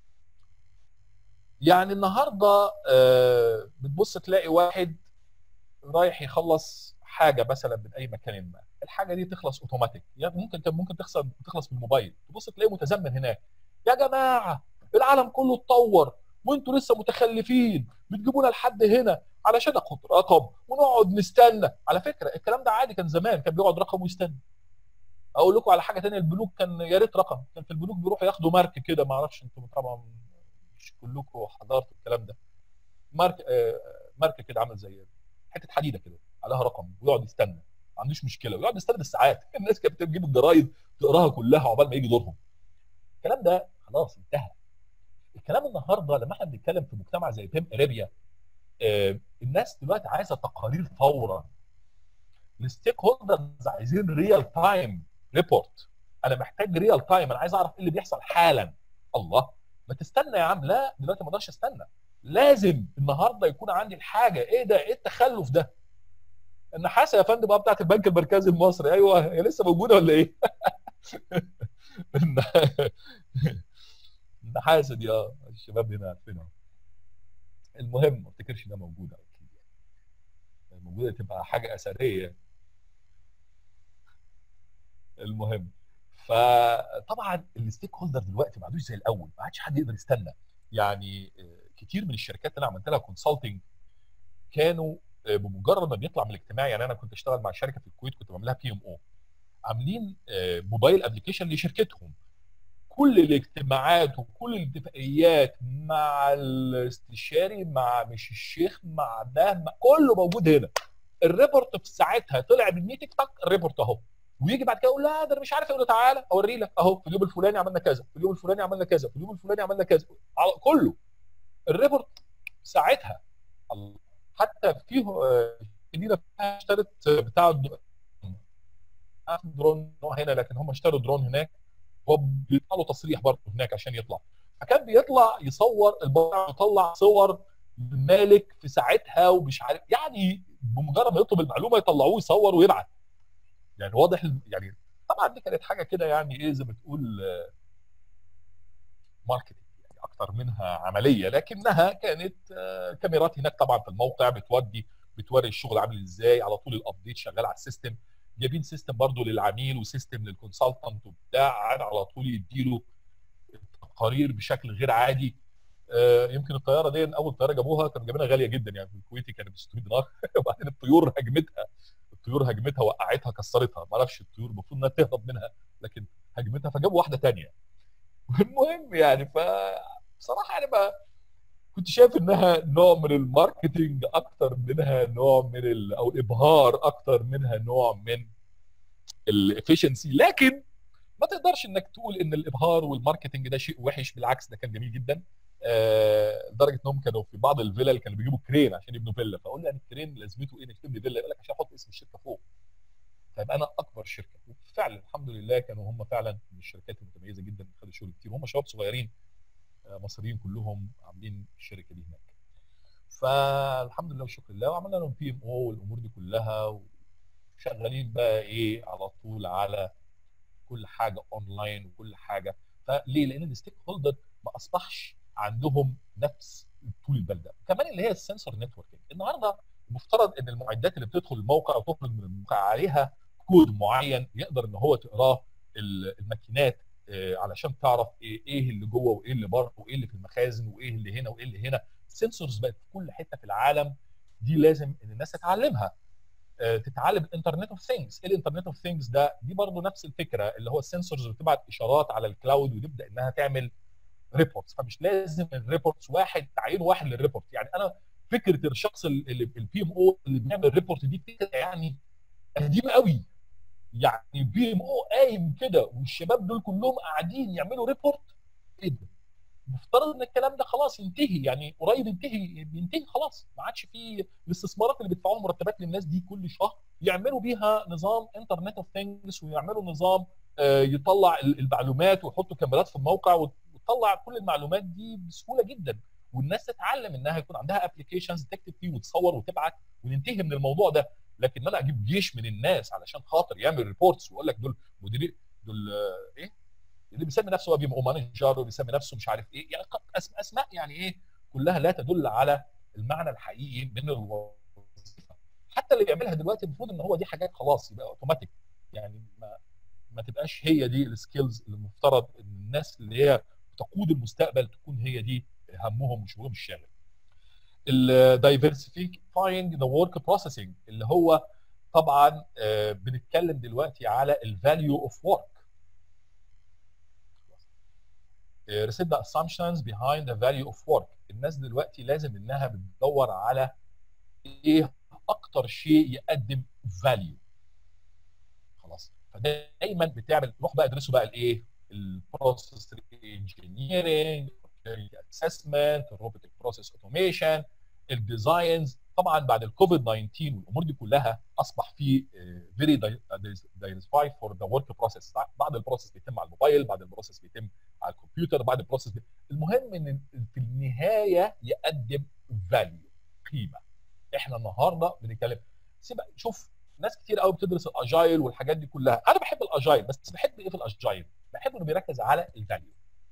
يعني النهارده آه، بتبص تلاقي واحد رايح يخلص حاجه مثلا من اي مكان ما الحاجه دي تخلص اوتوماتيك يعني ممكن كان ممكن تخلص تخلص من الموبايل تبص تلاقيه متزمن هناك يا جماعه العالم كله اتطور وانتوا لسه متخلفين بتجيبونا لحد هنا علشان اخد رقم ونقعد نستنى على فكره الكلام ده عادي كان زمان كان بيقعد رقم ويستنى اقول لكم على حاجه ثانيه البنوك كان يا ريت رقم كان في البنوك بيروحوا ياخدوا مارك كده ما اعرفش انتم طبعا مش كلكم حضرتوا الكلام ده مارك آه، ماركه كده عامل زي حته حديده كده عليها رقم ويقعد يستنى ما عندوش مشكله ويقعد يستنى بالساعات الناس كانت بتجيب الجرايد تقراها كلها عقبال ما يجي دورهم الكلام ده خلاص انتهى الكلام النهارده لما احنا بنتكلم في مجتمع زي بيم اريبيا آه، الناس دلوقتي عايزه تقارير فورا الستيك هولدرز عايزين ريال تايم ريبورت انا محتاج ريال تايم انا عايز اعرف ايه اللي بيحصل حالا الله ما تستنى يا عم لا دلوقتي ما اقدرش استنى لازم النهارده يكون عندي الحاجه ايه ده ايه التخلف ده النحاسه يا فندم بقى بتاعت البنك المركزي المصري ايوه هي لسه موجوده ولا ايه النحاسه دي اه الشباب هنا عارفينها المهم ما افتكرش انها موجوده اكيد يعني موجوده تبقى حاجه اثريه المهم فطبعا الستيك هولدر دلوقتي ما عادوش زي الاول ما عادش حد يقدر يستنى يعني آه، كتير من الشركات اللي انا عملت لها كونسلتنج كانوا آه، بمجرد ما بيطلع من الاجتماع يعني انا كنت اشتغل مع شركه في الكويت كنت بعملها بي ام او عاملين آه، موبايل ابلكيشن لشركتهم كل الاجتماعات وكل الاتفاقيات مع الاستشاري مع مش الشيخ مع ده مع كله موجود هنا الريبورت في ساعتها طلع من ميتنج تك الريبورت اهو ويجي بعد كده يقول لا ده انا مش عارف اقول له تعالى اوري لك اهو في اليوم الفلاني عملنا كذا في اليوم الفلاني عملنا كذا في اليوم الفلاني عملنا كذا على- كله الريبورت ساعتها الله. حتى في آه، كبيره اشترت بتاع الد- عارف درون نوع هنا لكن هم اشتروا درون هناك وبيطلعوا تصريح برضه هناك عشان يطلع فكان بيطلع يصور البضاعه يطلع صور المالك في ساعتها ومش عارف يعني بمجرد ما يطلب المعلومه يطلعوه يصور ويبعت يعني واضح ال- يعني طبعا دي كانت حاجه كده يعني ايه زي ما تقول آه، ماركتنج يعني اكتر منها عمليه لكنها كانت آه، كاميرات هناك طبعا في الموقع بتودي بتوري الشغل عامل ازاي على طول الابديت شغال على السيستم جايبين سيستم برضو للعميل وسيستم للكونسلتنت وبتاع قاعد على طول يديله تقارير بشكل غير عادي آه، يمكن الطياره دي اول طياره جابوها كانوا جايبينها غاليه جدا يعني في الكويتي كانت ب 600 دينار وبعدين الطيور هجمتها الطيور هجمتها وقعتها كسرتها ما اعرفش الطيور المفروض انها تهرب منها لكن هجمتها فجابوا واحده تانية المهم يعني ف بصراحه يعني ما كنت شايف انها نوع من الماركتينج اكتر منها نوع من ال... او الابهار اكتر منها نوع من الافشنسي لكن ما تقدرش انك تقول ان الابهار والماركتنج ده شيء وحش بالعكس ده كان جميل جدا آه، لدرجه انهم كانوا في بعض الفيلل كانوا بيجيبوا كرين عشان يبنوا فيلا فاقول يعني الكرين لازمته ايه انك تبني فيلا يقول لك عشان احط اسم الشركه فوق طيب انا اكبر شركه وفعلا الحمد لله كانوا هم فعلا من الشركات المتميزه جدا خدوا شغل كتير وهم شباب صغيرين آه، مصريين كلهم عاملين الشركه دي هناك فالحمد لله والشكر لله وعملنا لهم بي ام او والامور دي كلها وشغالين بقى ايه على طول على كل حاجه اونلاين وكل حاجه فليه؟ لان الستيك هولدر ما اصبحش عندهم نفس طول البال ده كمان اللي هي السنسور نتوركينج النهارده المفترض ان المعدات اللي بتدخل الموقع وتخرج من الموقع عليها كود معين يقدر ان هو تقراه ال- الماكينات آه، علشان تعرف ايه إيه اللي جوه وايه اللي بره وايه اللي في المخازن وايه اللي هنا وايه اللي هنا السنسورز بقت في كل حته في العالم دي لازم ان الناس تتعلمها آه، تتعلم الانترنت اوف ثينجز ايه الانترنت اوف ثينجز ده دي برضه نفس الفكره اللي هو السنسورز بتبعت اشارات على الكلاود وتبدا انها تعمل ريبورتس فمش لازم الريبورتس واحد تعيين واحد للريبورت يعني انا فكره الشخص اللي البي ام او اللي بيعمل ريبورت دي فكره يعني قديمه قوي يعني بي ام او قايم كده والشباب دول كلهم قاعدين يعملوا ريبورت ايه ده؟ مفترض ان الكلام ده خلاص ينتهي يعني قريب ينتهي بينتهي خلاص ما عادش في الاستثمارات اللي بيدفعوها مرتبات للناس دي كل شهر يعملوا بيها نظام انترنت اوف ثينجز ويعملوا نظام آه، يطلع ال- المعلومات ويحطوا كاميرات في الموقع وت- وتطلع كل المعلومات دي بسهوله جدا والناس تتعلم انها يكون عندها ابلكيشنز تكتب فيه وتصور وتبعت وننتهي من الموضوع ده لكن انا اجيب جيش من الناس علشان خاطر يعمل ريبورتس ويقول لك دول مديرين دول آه، ايه اللي بيسمي نفسه بي ام او مانجر وبيسمي نفسه مش عارف ايه يعني قد- أسم- اسماء يعني ايه كلها لا تدل على المعنى الحقيقي من الوظيفه حتى اللي بيعملها دلوقتي المفروض ان هو دي حاجات خلاص يبقى اوتوماتيك يعني ما ما تبقاش هي دي السكيلز اللي المفترض ان الناس اللي هي تقود المستقبل تكون هي دي همهم وشغلهم الشاغل. الدايفرسيفاينج ذا ورك بروسيسنج اللي هو طبعا آه، بنتكلم دلوقتي على الفاليو اوف ورك reset the assumptions behind the value of work الناس دلوقتي لازم انها بتدور على ايه اكتر شيء يقدم value خلاص فدايما بتعمل روح بقى ادرسوا بقى الايه البروسيس انجينيرنج اسسمنت الروبوتك بروسيس اوتوميشن الديزاينز طبعا بعد الكوفيد 19 والامور دي كلها اصبح في فيري دايفرسيفايد فور ذا ورك بروسيس بعد البروسيس بيتم على الموبايل بعد البروسيس بيتم على الكمبيوتر بعد البروسيس بي... المهم ان في النهايه يقدم فاليو قيمه احنا النهارده بنتكلم سيب شوف ناس كتير قوي بتدرس الاجايل والحاجات دي كلها انا بحب الاجايل بس بحب ايه في الاجايل بحب انه بيركز على الفاليو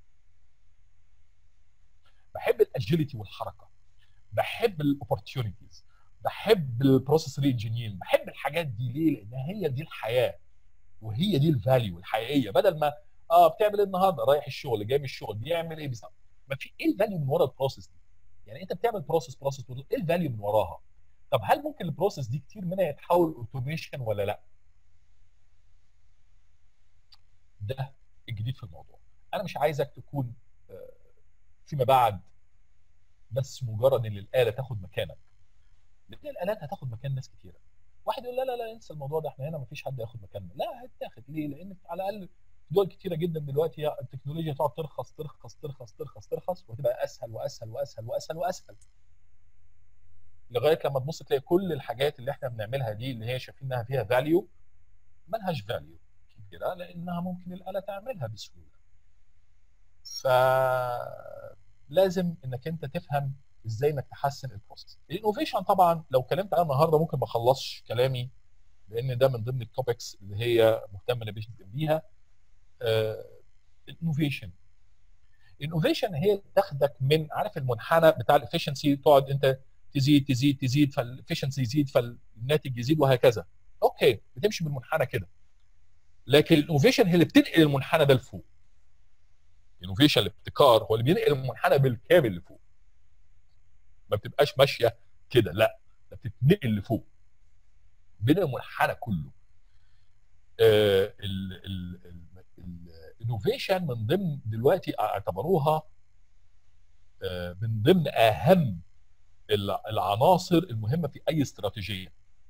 بحب الاجيلتي والحركه بحب الاوبورتيونيتيز بحب البروسيس ري انجينيرنج بحب الحاجات دي ليه لان هي دي الحياه وهي دي الفاليو الحقيقيه بدل ما اه بتعمل ايه النهارده رايح الشغل جاي من الشغل بيعمل ايه بيسمع ما في ايه الفاليو من ورا البروسيس دي يعني انت بتعمل بروسيس بروسيس ايه الفاليو من وراها طب هل ممكن البروسيس دي كتير منها يتحول اوتوميشن ولا لا ده الجديد في الموضوع انا مش عايزك تكون آه، فيما بعد بس مجرد ان الاله تاخد مكانك لان الالات هتاخد مكان ناس كتيره واحد يقول لا لا لا انسى الموضوع ده احنا هنا مفيش حد ياخد مكاننا لا هيتاخد ليه لان على الاقل في دول كتيره جدا دلوقتي هي التكنولوجيا تقعد ترخص ترخص ترخص ترخص ترخص وتبقى اسهل واسهل واسهل واسهل واسهل لغايه لما تبص تلاقي كل الحاجات اللي احنا بنعملها دي اللي هي شايفين انها فيها فاليو ملهاش فاليو كبيره لانها ممكن الاله تعملها بسهوله ف لازم انك انت تفهم ازاي انك تحسن البروسيس الانوفيشن طبعا لو اتكلمت عنها النهارده ممكن ما اخلصش كلامي لان ده من ضمن التوبكس اللي هي مهتمه بيها الانوفيشن الانوفيشن هي تاخدك من عارف المنحنى بتاع الافشنسي تقعد انت تزيد تزيد تزيد فالافشنسي يزيد فالناتج يزيد وهكذا اوكي بتمشي بالمنحنى كده لكن الانوفيشن هي اللي بتنقل المنحنى ده لفوق الانوفيشن الابتكار هو اللي بينقل المنحنى بالكامل لفوق ما بتبقاش ماشيه كده لا ده بتتنقل لفوق بين المنحنى كله الانوفيشن من ضمن دلوقتي اعتبروها آه، من ضمن اهم الع- العناصر المهمه في اي استراتيجيه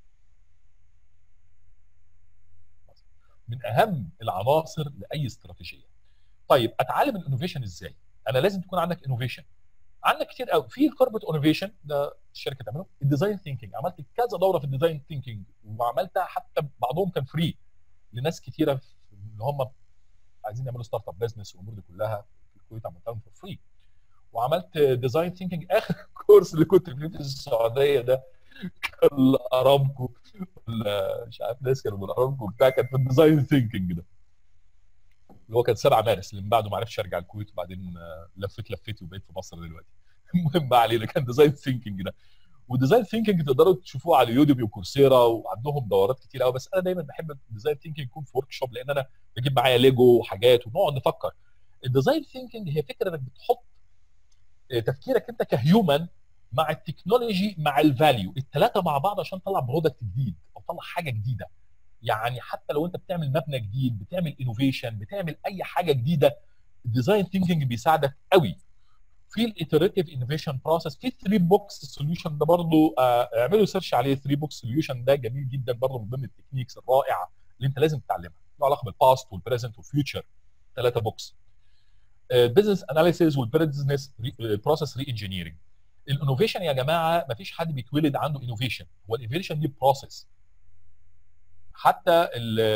من اهم العناصر لاي استراتيجيه طيب اتعلم الانوفيشن ازاي انا لازم تكون عندك انوفيشن عندك كتير قوي في كوربريت انوفيشن ده الشركه تعمله الديزاين ثينكينج عملت كذا دوره في الديزاين ثينكينج وعملتها حتى بعضهم كان فري لناس كتيره في- اللي هم عايزين يعملوا ستارت اب بزنس والامور دي كلها في الكويت عملتها فور فري وعملت ديزاين ثينكينج اخر كورس اللي كنت فيه في السعوديه ده كان ارامكو ولا مش عارف ناس كانوا من ارامكو بتاع كان في الديزاين ثينكينج ده اللي هو كان 7 مارس اللي من بعده ما عرفتش ارجع الكويت وبعدين آه، لفيت لفيتي وبقيت في مصر دلوقتي المهم ما علينا كان ديزاين ثينكينج ده وديزاين ثينكينج تقدروا تشوفوه على يوديوبي وكورسيرا وعندهم دورات كتير قوي بس انا دايما بحب الديزاين ثينكينج يكون في ورك شوب لان انا بجيب معايا ليجو وحاجات ونقعد نفكر الديزاين ثينكينج هي فكره انك بتحط آه، تفكيرك انت كهيومن مع التكنولوجي مع الفاليو الثلاثه مع بعض عشان تطلع برودكت جديد او تطلع حاجه جديده يعني حتى لو انت بتعمل مبنى جديد بتعمل انوفيشن بتعمل اي حاجه جديده الديزاين ثينكينج بيساعدك قوي في الايتريتيف انوفيشن بروسيس في 3 بوكس سوليوشن ده برضه آه اعملوا سيرش عليه 3 بوكس سوليوشن ده جميل جدا برضه من ضمن التكنيكس الرائعه اللي انت لازم تتعلمها له علاقه بالباست والبريزنت والفيوتشر ثلاثه بوكس بزنس اناليسيز والبزنس بروسيس ري انجينيرنج الانوفيشن يا جماعه ما فيش حد بيتولد عنده انوفيشن هو الانوفيشن دي بروسيس حتى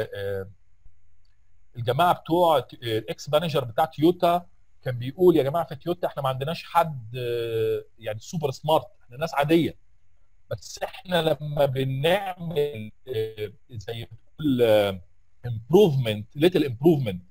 الجماعه بتوع الاكس مانجر بتاع تويوتا كان بيقول يا جماعه في تويوتا احنا ما عندناش حد يعني سوبر سمارت احنا ناس عاديه بس احنا لما بنعمل زي بتقول امبروفمنت ليتل امبروفمنت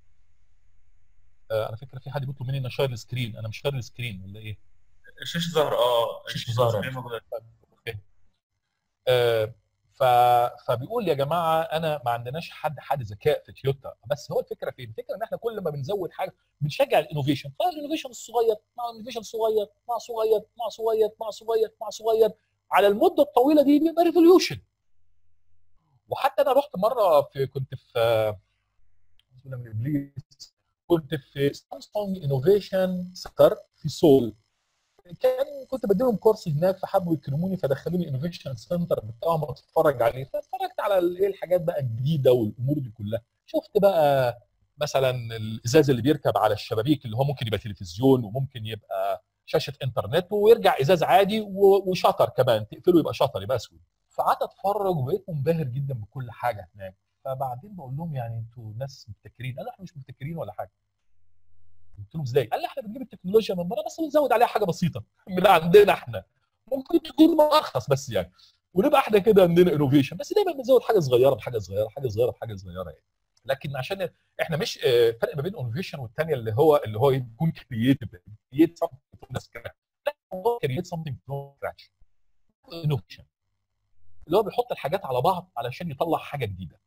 انا فاكر في حد بيطلب مني ان اشير السكرين انا مش شاير السكرين ولا ايه؟ الشاشه ظاهره اه الشاشه ظاهره اوكي آه ف... فبيقول يا جماعه انا ما عندناش حد حد ذكاء في تويوتا بس هو الفكره فين؟ الفكره ان احنا كل ما بنزود حاجه بنشجع الانوفيشن فالانوفيشن الصغير مع الانوفيشن الصغير مع صغير مع صغير مع صغير مع صغير على المده الطويله دي بيبقى ريفوليوشن وحتى انا رحت مره في كنت في من ابليس كنت في سامسونج انوفيشن سنتر في سول كان كنت بديلهم كورس هناك فحبوا يكرموني فدخلوني الانوفيشن سنتر بتاعهم اتفرج عليه فاتفرجت على ايه الحاجات بقى الجديده والامور دي كلها شفت بقى مثلا الازاز اللي بيركب على الشبابيك اللي هو ممكن يبقى تلفزيون وممكن يبقى شاشه انترنت ويرجع ازاز عادي وشطر كمان تقفله يبقى شطر يبقى اسود فقعدت اتفرج وبقيت منبهر جدا بكل حاجه هناك فبعدين بقول لهم يعني انتوا ناس مبتكرين قالوا احنا مش مبتكرين ولا حاجه قلت لهم ازاي؟ قال لي احنا بنجيب التكنولوجيا من بره بس بنزود عليها حاجه بسيطه من عندنا احنا ممكن تكون ارخص بس يعني ونبقى احنا كده عندنا انوفيشن بس دايما بنزود حاجه صغيره بحاجه صغيره حاجه صغيره بحاجه صغيره يعني لكن عشان احنا مش فرق ما بين انوفيشن والثانيه اللي هو اللي هو يكون كرييتيف كرييت سمثينج فروم سكراتش لا هو كرييت سمثينج فروم سكراتش انوفيشن اللي هو بيحط الحاجات على بعض علشان يطلع حاجه جديده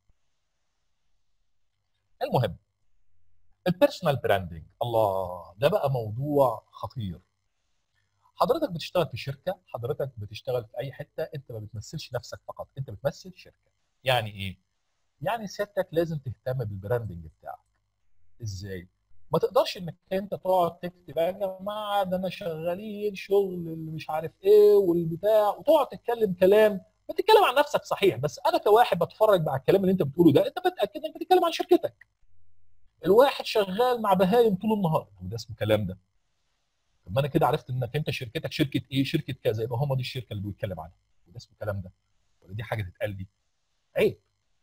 المهم البيرسونال براندنج الله ده بقى موضوع خطير حضرتك بتشتغل في شركه حضرتك بتشتغل في اي حته انت ما بتمثلش نفسك فقط انت بتمثل شركه يعني ايه يعني سيادتك لازم تهتم بالبراندنج بتاعك ازاي ما تقدرش انك انت تقعد تكتب يا جماعه ده انا شغالين شغل اللي مش عارف ايه والبتاع وتقعد تتكلم كلام بتتكلم عن نفسك صحيح بس انا كواحد بتفرج على الكلام اللي انت بتقوله ده انت بتاكد انك بتتكلم عن شركتك الواحد شغال مع بهايم طول النهار وده اسمه كلام ده طب ما انا كده عرفت انك انت شركتك شركه ايه شركه كذا يبقى هم دي الشركه اللي بيتكلم عنها وده اسمه كلام ده ولا دي حاجه تتقال دي عيب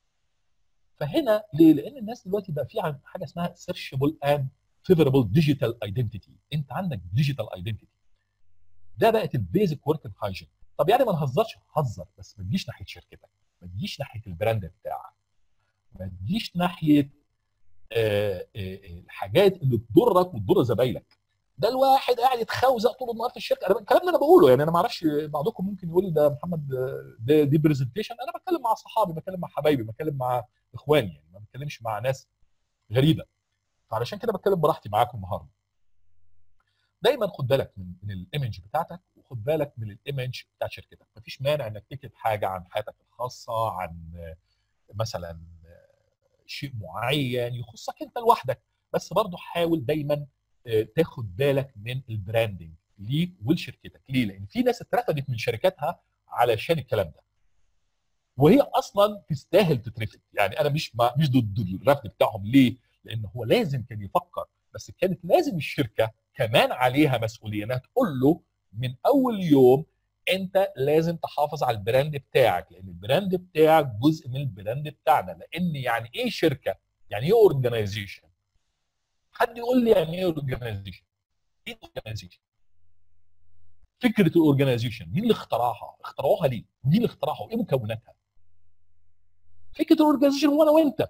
فهنا ليه؟ لان الناس دلوقتي بقى في حاجه اسمها سيرشبل اند فيفربل ديجيتال ايدنتيتي انت عندك ديجيتال ايدنتيتي ده بقت البيزك ورك هايجين طب يعني ما نهزرش هزر بس ما تجيش ناحيه شركتك ما تجيش ناحيه البراند بتاعك ما تجيش ناحيه آه آه الحاجات اللي تضرك وتضر زمايلك ده الواحد قاعد يتخوزق طول النهار في الشركه انا الكلام اللي انا بقوله يعني انا ما اعرفش بعضكم ممكن يقول ده محمد ده دي برزنتيشن انا بتكلم مع صحابي بتكلم مع حبايبي بتكلم مع اخواني يعني ما بتكلمش مع ناس غريبه فعلشان كده بتكلم براحتي معاكم النهارده دايما خد بالك من, من الايمج بتاعتك وخد بالك من الايمج بتاعت شركتك مفيش مانع انك تكتب حاجه عن حياتك الخاصه عن مثلا شيء معين يخصك انت لوحدك بس برضه حاول دايما تاخد بالك من البراندنج ليك ولشركتك ليه لان في ناس اترفدت من شركاتها علشان الكلام ده وهي اصلا تستاهل تترفد يعني انا مش ما مش ضد الرفض بتاعهم ليه لان هو لازم كان يفكر بس كانت لازم الشركه كمان عليها مسؤوليه انها تقول له من اول يوم انت لازم تحافظ على البراند بتاعك لان البراند بتاعك جزء من البراند بتاعنا لان يعني ايه شركه يعني ايه اورجنايزيشن حد يقول لي يعني ايه اورجنايزيشن ايه اورجنايزيشن فكره الاورجنايزيشن مين اللي اخترعها اخترعوها ليه مين اللي اخترعها وايه مكوناتها فكره الاورجنايزيشن هو انا وانت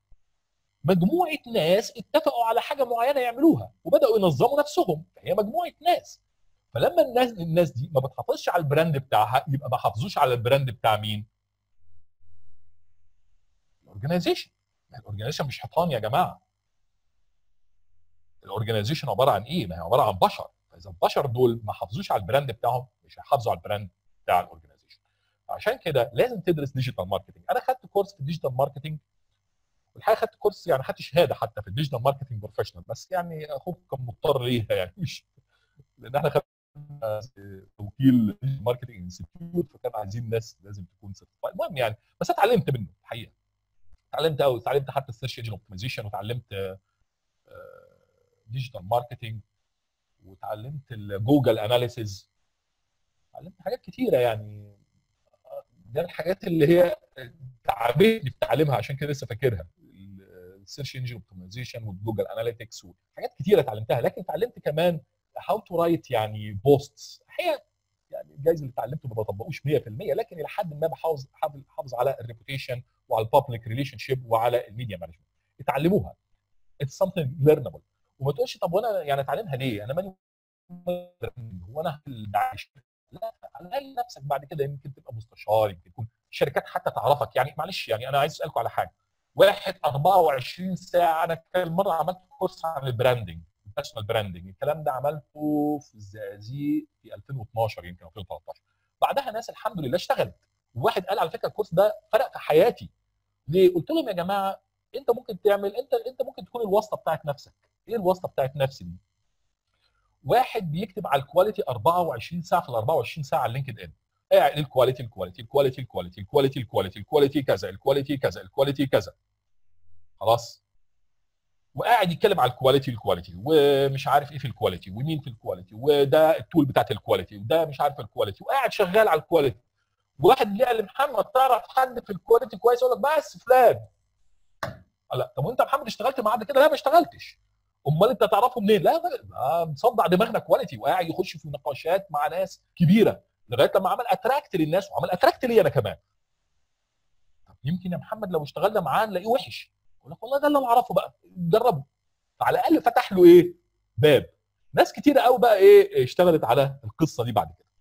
مجموعه ناس اتفقوا على حاجه معينه يعملوها وبداوا ينظموا نفسهم فهي مجموعه ناس فلما الناس الناس دي ما بتحافظش على البراند بتاعها يبقى ما حافظوش على البراند بتاع مين؟ الاورجنايزيشن الاورجنايزيشن مش حيطان يا جماعه الاورجنايزيشن عباره عن ايه؟ ما هي عباره عن بشر فاذا البشر دول ما حافظوش على البراند بتاعهم مش هيحافظوا على البراند بتاع الاورجنايزيشن عشان كده لازم تدرس ديجيتال ماركتنج انا خدت كورس في الديجيتال ماركتنج والحقيقه خدت كورس يعني خدت شهاده حتى في الديجيتال ماركتنج بروفيشنال بس يعني اخوك كان مضطر ليها يعني مش لان احنا خدنا توكيل ماركتنج انستيتيوت فكان عايزين ناس لازم تكون سيرتيفايد المهم يعني بس اتعلمت منه الحقيقه اتعلمت قوي اتعلمت حتى السيرش انجن اوبتمايزيشن وتعلمت ديجيتال ماركتنج وتعلمت الجوجل اناليسيز اتعلمت حاجات كتيره يعني ده الحاجات اللي هي تعبتني في تعليمها عشان كده لسه فاكرها السيرش انجن اوبتمايزيشن والجوجل اناليتكس وحاجات كتيره اتعلمتها لكن اتعلمت كمان هاو تو رايت يعني بوستس الحقيقه يعني الجايز اللي اتعلمته ما بطبقوش 100% لكن الى حد ما بحافظ حافظ على الريبوتيشن وعلى البابليك ريليشن شيب وعلى الميديا مانجمنت اتعلموها اتس something ليرنبل وما تقولش طب وانا يعني اتعلمها ليه؟ انا ماني هو انا داعش لا على الاقل نفسك بعد كده يمكن تبقى مستشار يمكن تكون شركات حتى تعرفك يعني معلش يعني انا عايز اسالكم على حاجه واحد 24 ساعه انا كان مره عملت كورس عن البراندنج البيرسونال براندنج الكلام ده عملته في الزقازيق في 2012 يمكن 2013 بعدها ناس الحمد لله اشتغلت وواحد قال على فكره الكورس ده فرق في حياتي ليه؟ قلت لهم يا جماعه انت ممكن تعمل انت انت ممكن تكون الواسطه بتاعت نفسك ايه الواسطه بتاعت نفسي دي؟ واحد بيكتب على الكواليتي 24 ساعه في ال 24 ساعه على لينكد ان قاعد الكواليتي الكواليتي الكواليتي الكواليتي الكواليتي الكواليتي الكواليتي كذا الكواليتي كذا الكواليتي كذا خلاص وقاعد يتكلم على الكواليتي الكواليتي ومش عارف ايه في الكواليتي ومين في الكواليتي وده التول بتاعت الكواليتي وده مش عارف الكواليتي وقاعد شغال على الكواليتي واحد ليه قال محمد تعرف حد في الكواليتي كويس يقول لك بس فلان لا طب وانت يا محمد اشتغلت معاه قبل كده لا ما اشتغلتش امال انت تعرفه منين لا لا مصدع دماغنا كواليتي وقاعد يخش في نقاشات مع ناس كبيره لغايه لما عمل اتراكت للناس وعمل اتراكت لي انا كمان طب يمكن يا محمد لو اشتغلنا معاه نلاقيه وحش يقول لك والله ده اللي انا اعرفه بقى جربه فعلى الاقل فتح له ايه باب ناس كتيره قوي بقى ايه اشتغلت على القصه دي بعد كده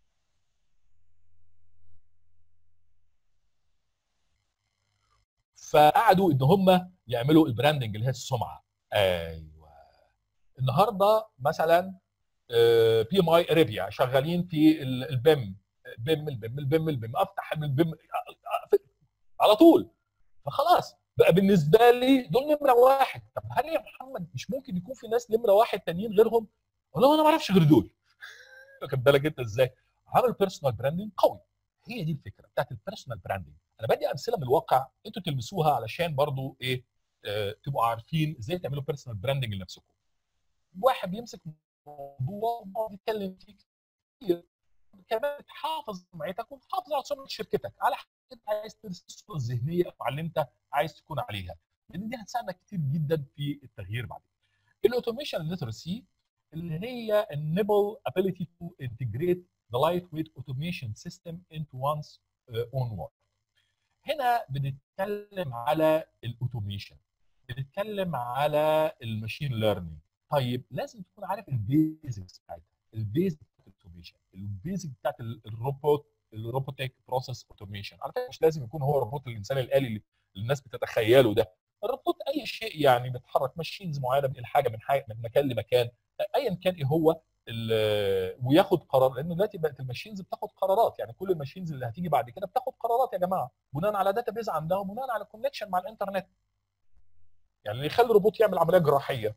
فقعدوا ان هم يعملوا البراندنج اللي هي السمعه ايوه النهارده مثلا بي ام اي اريبيا شغالين في البيم بيم البيم البيم البيم افتح البيم على طول فخلاص بقى بالنسبه لي دول نمره واحد طب هل يا محمد مش ممكن يكون في ناس نمره واحد تانيين غيرهم؟ والله انا ما اعرفش غير دول واخد بالك انت ازاي؟ عمل بيرسونال براندنج قوي هي دي الفكره بتاعت البيرسونال براندنج انا بدي امثله من الواقع انتوا تلمسوها علشان برضو ايه آه تبقوا عارفين ازاي تعملوا بيرسونال براندنج لنفسكم واحد بيمسك موضوع ويقعد يتكلم فيه كتير كمان تحافظ سمعتك وتحافظ على سمعه شركتك على حاجه انت عايز ترسم الصوره الذهنيه او اللي انت عايز تكون عليها لان دي هتساعدك كتير جدا في التغيير بعد كده. الاوتوميشن ليترسي اللي هي enable ability to integrate the lightweight automation system into one's uh, own work. هنا بنتكلم على الاوتوميشن بنتكلم على الماشين ليرنينج طيب لازم تكون عارف البيزكس بتاعتها البيزك بتاعت الاوتوميشن البيزك بتاعت الروبوت الروبوتيك بروسيس اوتوميشن على فكره مش لازم يكون هو الروبوت الانسان الالي اللي الناس بتتخيله ده الروبوت اي شيء يعني بيتحرك ماشينز معينه بينقل حاجه من حاجه من مكان لمكان ايا كان ايه هو وياخد قرار لان دلوقتي بقت الماشينز بتاخد قرارات يعني كل الماشينز اللي هتيجي بعد كده بتاخد قرارات يا جماعه بناء على داتا بيز عندها وبناء على كونكشن مع الانترنت يعني اللي يخلي الروبوت يعمل عمليه جراحيه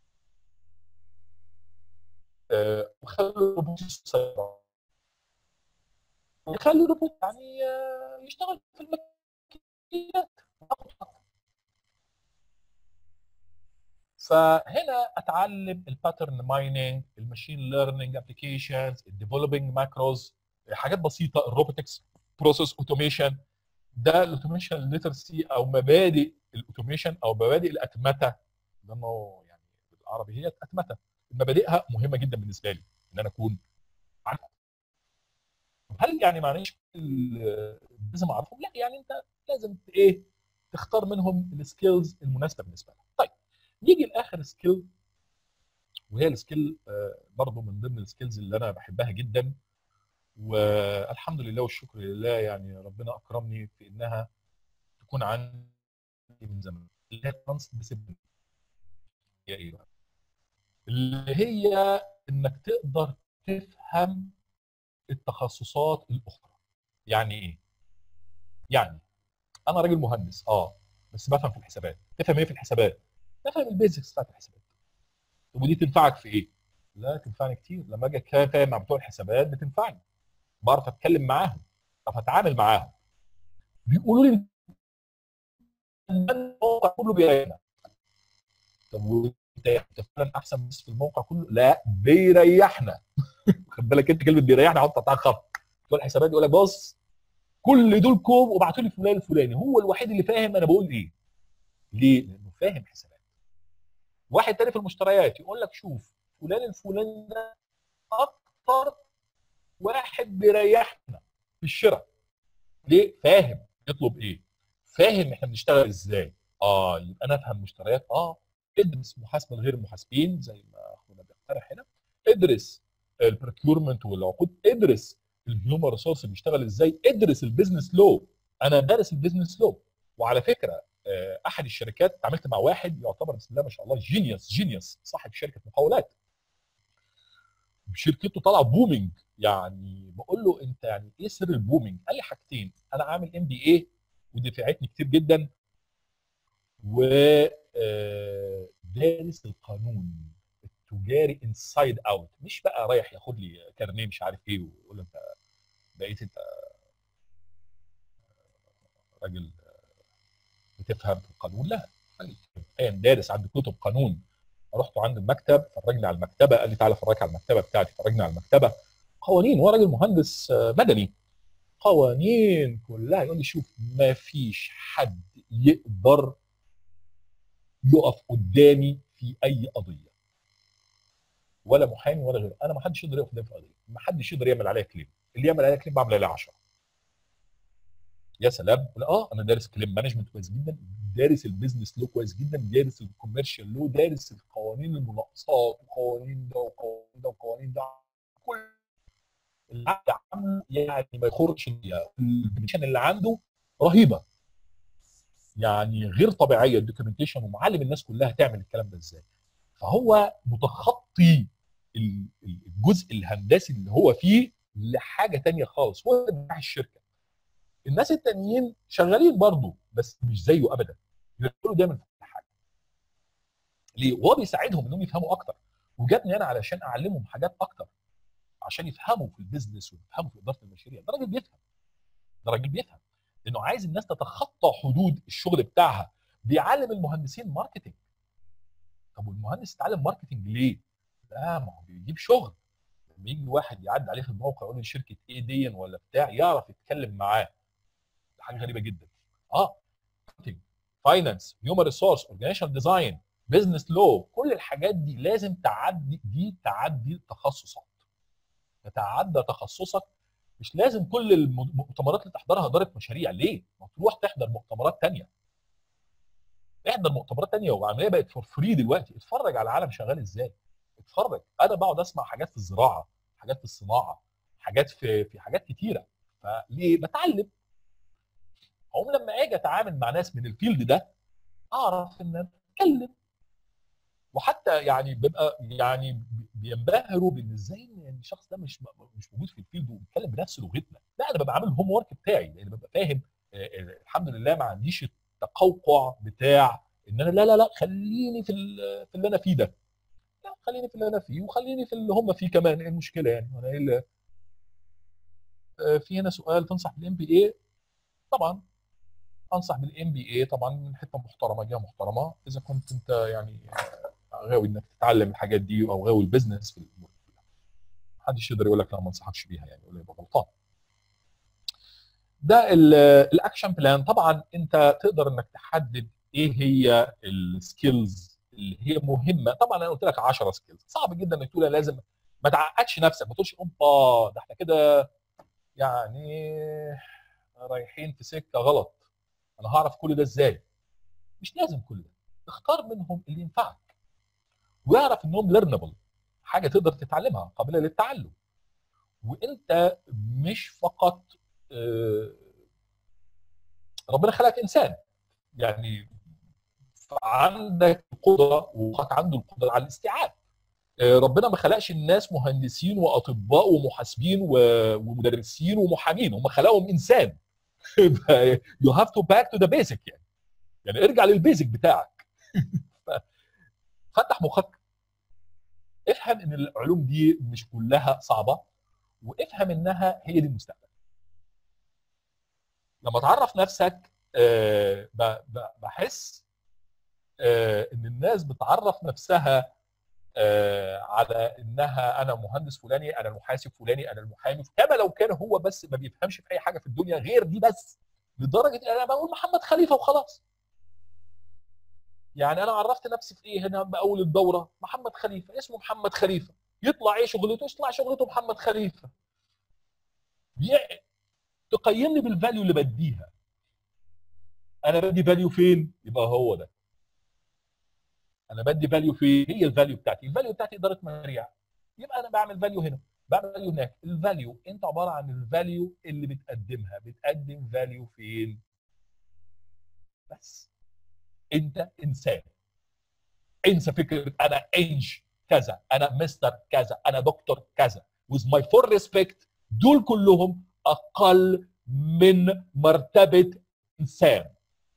أه وخلي الروبوت يسيطر يخلي الروبوت يعني يشتغل في الماكينات فهنا اتعلم الباترن مايننج الماشين ليرنينج ابلكيشنز الديفلوبينج ماكروز حاجات بسيطه الروبوتكس بروسيس اوتوميشن ده الاوتوميشن ليترسي او مبادئ الاوتوميشن او مبادئ الاتمته لانه يعني بالعربي هي اتمته مبادئها مهمه جدا بالنسبه لي ان انا اكون عارف هل يعني معلش لازم اعرفهم؟ لا يعني انت لازم ايه تختار منهم السكيلز المناسبه بالنسبه لك. طيب نيجي لاخر سكيل وهي السكيل برضه من ضمن السكيلز اللي انا بحبها جدا والحمد لله والشكر لله يعني ربنا اكرمني في انها تكون عندي من زمان اللي هي ترانس ديسيبلين هي ايه بقى؟ اللي هي انك تقدر تفهم التخصصات الاخرى يعني ايه يعني انا راجل مهندس اه بس بفهم في الحسابات تفهم ايه في الحسابات تفهم البيزكس بتاعت الحسابات طب ودي تنفعك في ايه لا تنفعني كتير لما اجي اتكلم مع بتوع الحسابات بتنفعني بعرف اتكلم معاهم بعرف اتعامل معاهم بيقولوا لي ان الموقع كله بيريحنا طب وانت انت فعلا احسن بس في الموقع كله لا بيريحنا خد بالك انت كلمه بيريحنا حط تحتها خط بتوع الحسابات يقول لك بص كل دول كوم وابعتوا لي فلان الفلاني هو الوحيد اللي فاهم انا بقول ايه ليه؟ لانه فاهم حسابات واحد تاني في المشتريات يقول لك شوف فلان الفلاني ده اكتر واحد بيريحنا في الشراء ليه؟ فاهم يطلب ايه؟ فاهم احنا بنشتغل ازاي؟ اه يبقى انا افهم مشتريات اه ادرس محاسبه الغير محاسبين زي ما اخونا بيقترح هنا ادرس البروكيورمنت والعقود ادرس الهيومن ريسورس بيشتغل ازاي ادرس البيزنس لو انا دارس البيزنس لو وعلى فكره آه، احد الشركات اتعاملت مع واحد يعتبر بسم الله ما شاء الله جينيوس جينيوس صاحب شركه مقاولات شركته طالعه بومينج يعني بقول له انت يعني ايه سر البومينج؟ قال لي حاجتين انا عامل ام بي اي ودفعتني كتير جدا و آه، دارس القانون التجاري انسايد اوت مش بقى رايح ياخد لي كارنيه مش عارف ايه ويقول له انت بقيت انت راجل بتفهم في القانون لا راجل كان دارس عنده كتب قانون رحت عند المكتب فرجني على المكتبه قال لي تعالى فرجك على المكتبه بتاعتي فرجني على المكتبه قوانين هو راجل مهندس آه، مدني قوانين كلها يقول لي شوف ما فيش حد يقدر يقف قدامي في اي قضيه ولا محامي ولا غيره انا ما حدش يقدر يقف قدامي في قضيه ما حدش يقدر يعمل عليا كليم اللي يعمل عليا كليم بعمل عليه 10 يا سلام لا اه انا دارس كليم مانجمنت كويس جدا دارس البيزنس لو كويس جدا دارس الكوميرشال لو دارس القوانين المناقصات وقوانين ده وقوانين ده وقوانين ده كل اللي عامله يعني ما يخرجش الدوكيومنتيشن اللي عنده رهيبه يعني غير طبيعيه الدوكيومنتيشن ومعلم الناس كلها تعمل الكلام ده ازاي فهو متخطي ال- الجزء الهندسي اللي هو فيه لحاجه تانية خالص هو بتاع الشركه الناس التانيين شغالين برضه بس مش زيه ابدا بيقولوا دايما في كل حاجه ليه وهو بيساعدهم انهم يفهموا اكتر وجابني انا علشان اعلمهم حاجات اكتر عشان يفهموا في البيزنس ويفهموا في اداره المشاريع ده راجل بيفهم ده راجل بيفهم لانه عايز الناس تتخطى حدود الشغل بتاعها بيعلم المهندسين ماركتنج طب والمهندس يتعلم ماركتنج ليه؟ لا ما هو بيجيب شغل لما يجي واحد يعدي عليه في الموقع يقول له شركه ايه دي ولا بتاع يعرف يتكلم معاه ده حاجه غريبه جدا اه فاينانس هيومن ريسورس اورجانيزيشن ديزاين بزنس لو كل الحاجات دي لازم تعدي دي تعدي تخصصات تتعدى تخصصك مش لازم كل المؤتمرات اللي تحضرها اداره مشاريع ليه؟ ما تروح تحضر مؤتمرات تانية احضر مؤتمرات تانية والعمليه بقت فور فري دلوقتي اتفرج على العالم شغال ازاي اتفرج انا بقعد اسمع حاجات في الزراعه حاجات في الصناعه حاجات في في حاجات كتيره فليه بتعلم هم لما اجي اتعامل مع ناس من الفيلد ده اعرف ان أنا اتكلم وحتى يعني بيبقى يعني بينبهروا بان ازاي ان الشخص ده مش مش موجود في الفيلد وبيتكلم بنفس لغتنا لا انا ببقى عامل الهوم ورك بتاعي لان ببقى فاهم آه، آه، الحمد لله ما عنديش التقوقع بتاع ان انا لا لا لا خليني في ال- في اللي انا فيه ده لا خليني في اللي انا فيه وخليني في اللي هم فيه كمان ايه المشكله يعني انا ايه اللي- آه، في هنا سؤال تنصح بالام بي اي طبعا انصح بالام بي اي طبعا من حته محترمه جهه محترمه اذا كنت انت يعني غاوي انك تتعلم الحاجات دي او غاوي البيزنس في الامور دي. محدش يقدر يقول لك لا ما انصحكش بيها يعني ولا يبقى غلطان ده ال- الاكشن بلان طبعا انت تقدر انك تحدد ايه هي السكيلز اللي هي مهمه طبعا انا قلت لك 10 سكيلز صعب جدا انك تقول أنا لازم ما تعقدش نفسك ما تقولش اوبا ده احنا كده يعني رايحين في سكه غلط انا هعرف كل ده ازاي مش لازم كل ده اختار منهم اللي ينفعك واعرف انهم ليرنبل حاجه تقدر تتعلمها قابله للتعلم وانت مش فقط آه، ربنا خلقك انسان يعني عندك القدره ومخك عنده القدره على الاستيعاب آه، ربنا ما خلقش الناس مهندسين واطباء ومحاسبين و- ومدرسين ومحامين هم خلقهم انسان يو هاف تو باك تو ذا بيزك يعني يعني ارجع للبيزك بتاعك ف- فتح مخك افهم ان العلوم دي مش كلها صعبه وافهم انها هي دي المستقبل لما تعرف نفسك آه، ب- ب- بحس آه، ان الناس بتعرف نفسها آه، على انها انا مهندس فلاني انا المحاسب فلاني انا المحامي كما لو كان هو بس ما بيفهمش في اي حاجه في الدنيا غير دي بس لدرجه ان انا بقول محمد خليفه وخلاص يعني انا عرفت نفسي في ايه هنا باول الدوره محمد خليفه اسمه محمد خليفه يطلع ايه شغلته يطلع شغلته محمد خليفه بي- تقيمني بالفاليو اللي بديها انا بدي فاليو فين يبقى هو ده انا بدي فاليو فين هي الفاليو بتاعتي الفاليو بتاعتي اداره مشاريع يبقى انا بعمل فاليو هنا بعمل فاليو هناك الفاليو انت عباره عن الفاليو اللي بتقدمها بتقدم فاليو فين بس انت انسان انسى فكره انا انج كذا انا مستر كذا انا دكتور كذا with my full respect دول كلهم اقل من مرتبه انسان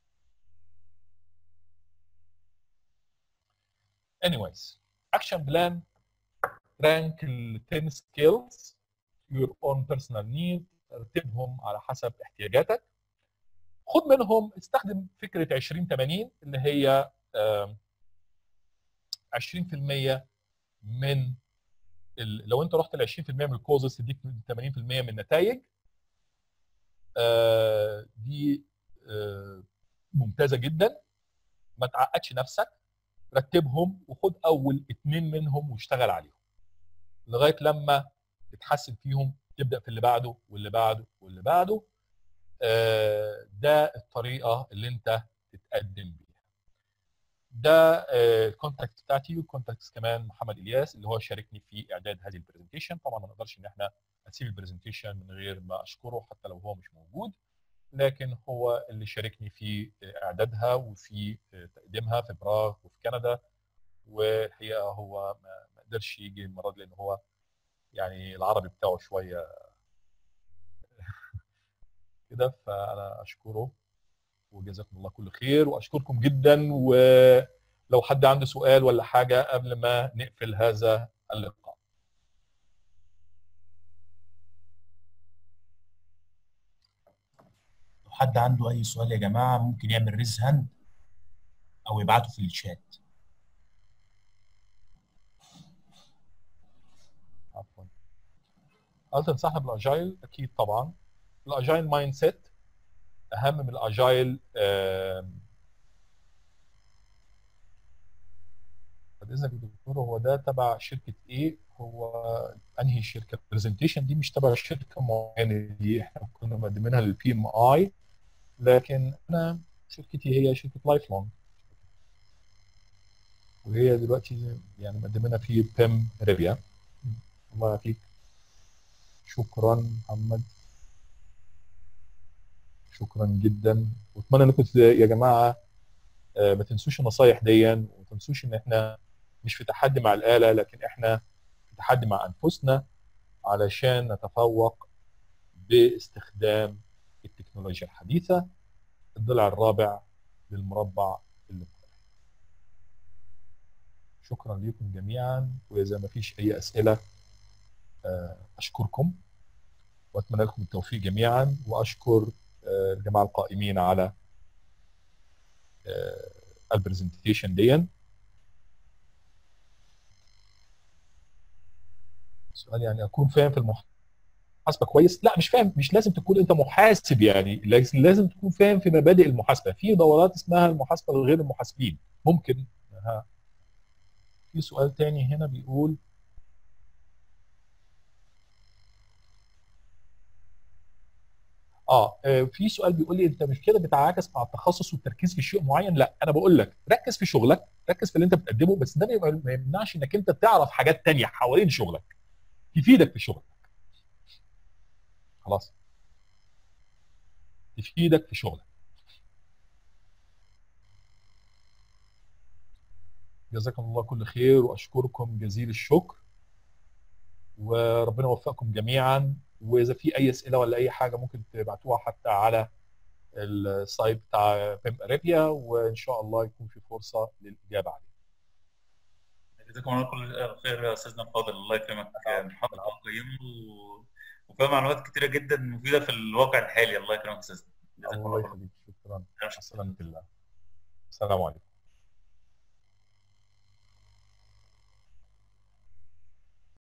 anyways action plan rank ال 10 skills your own personal need رتبهم على حسب احتياجاتك خد منهم استخدم فكره 20 80 اللي هي آم، 20% من ال... لو انت رحت ل 20% من الكوزز تديك 80% من النتائج آه، دي آه، ممتازه جدا ما تعقدش نفسك رتبهم وخد اول اتنين منهم واشتغل عليهم لغايه لما تتحسن فيهم تبدا في اللي بعده واللي بعده واللي بعده آه، ده الطريقه اللي انت تتقدم بيها ده الكونتاكت بتاعتي والكونتاكت كمان محمد الياس اللي هو شاركني في اعداد هذه البرزنتيشن طبعا ما نقدرش ان احنا نسيب البرزنتيشن من غير ما اشكره حتى لو هو مش موجود لكن هو اللي شاركني في اعدادها وفي تقديمها في براغ وفي كندا والحقيقه هو ما ما قدرش يجي المره دي لان هو يعني العربي بتاعه شويه كده فانا اشكره وجزاكم الله كل خير واشكركم جدا ولو حد عنده سؤال ولا حاجه قبل ما نقفل هذا اللقاء لو حد عنده اي سؤال يا جماعه ممكن يعمل ريز هاند او يبعته في الشات عفوا هل تنصحنا بالاجايل اكيد طبعا الاجايل مايند سيت اهم من الاجايل آم، بعد اذنك يا دكتور هو ده تبع شركه ايه هو انهي شركه البرزنتيشن دي مش تبع شركه معينه دي احنا كنا مقدمينها للبي ام اي لكن انا شركتي هي شركه لايف لونج وهي دلوقتي يعني مقدمينها في بيم ريبيا الله يعافيك شكرا محمد شكرا جدا واتمنى انكم ت- يا جماعه آه، ما تنسوش النصايح دي وما تنسوش ان احنا مش في تحدي مع الاله لكن احنا في تحدي مع انفسنا علشان نتفوق باستخدام التكنولوجيا الحديثه الضلع الرابع للمربع الإلكتروني شكرا لكم جميعا واذا ما فيش اي اسئله آه، اشكركم واتمنى لكم التوفيق جميعا واشكر آه، الجماعه القائمين على آه، البرزنتيشن دي سؤال يعني اكون فاهم في المحاسبه كويس لا مش فاهم مش لازم تكون انت محاسب يعني لازم لازم تكون فاهم في مبادئ المحاسبه في دورات اسمها المحاسبه لغير المحاسبين ممكن ها في سؤال تاني هنا بيقول اه آه، في سؤال بيقول لي انت مش كده بتعاكس مع التخصص والتركيز في شيء معين لا انا بقول لك ركز في شغلك ركز في اللي انت بتقدمه بس ده ما يبقى- ما يمنعش انك انت تعرف حاجات تانية حوالين شغلك تفيدك في شغلك خلاص تفيدك في شغلك جزاكم الله كل خير واشكركم جزيل الشكر وربنا يوفقكم جميعا واذا في اي اسئله ولا اي حاجه ممكن تبعتوها حتى على السايت بتاع بيم اريبيا وان شاء الله يكون في فرصه للاجابه عليها جزاكم الله كل خير يا استاذنا الفاضل الله يكرمك محاضره قيمه و... وفيها معلومات كتيره جدا مفيده في الواقع الحالي الله يكرمك يا استاذنا جزاكم الله الله خير يخليك شكرا على سلامه الله السلام عليكم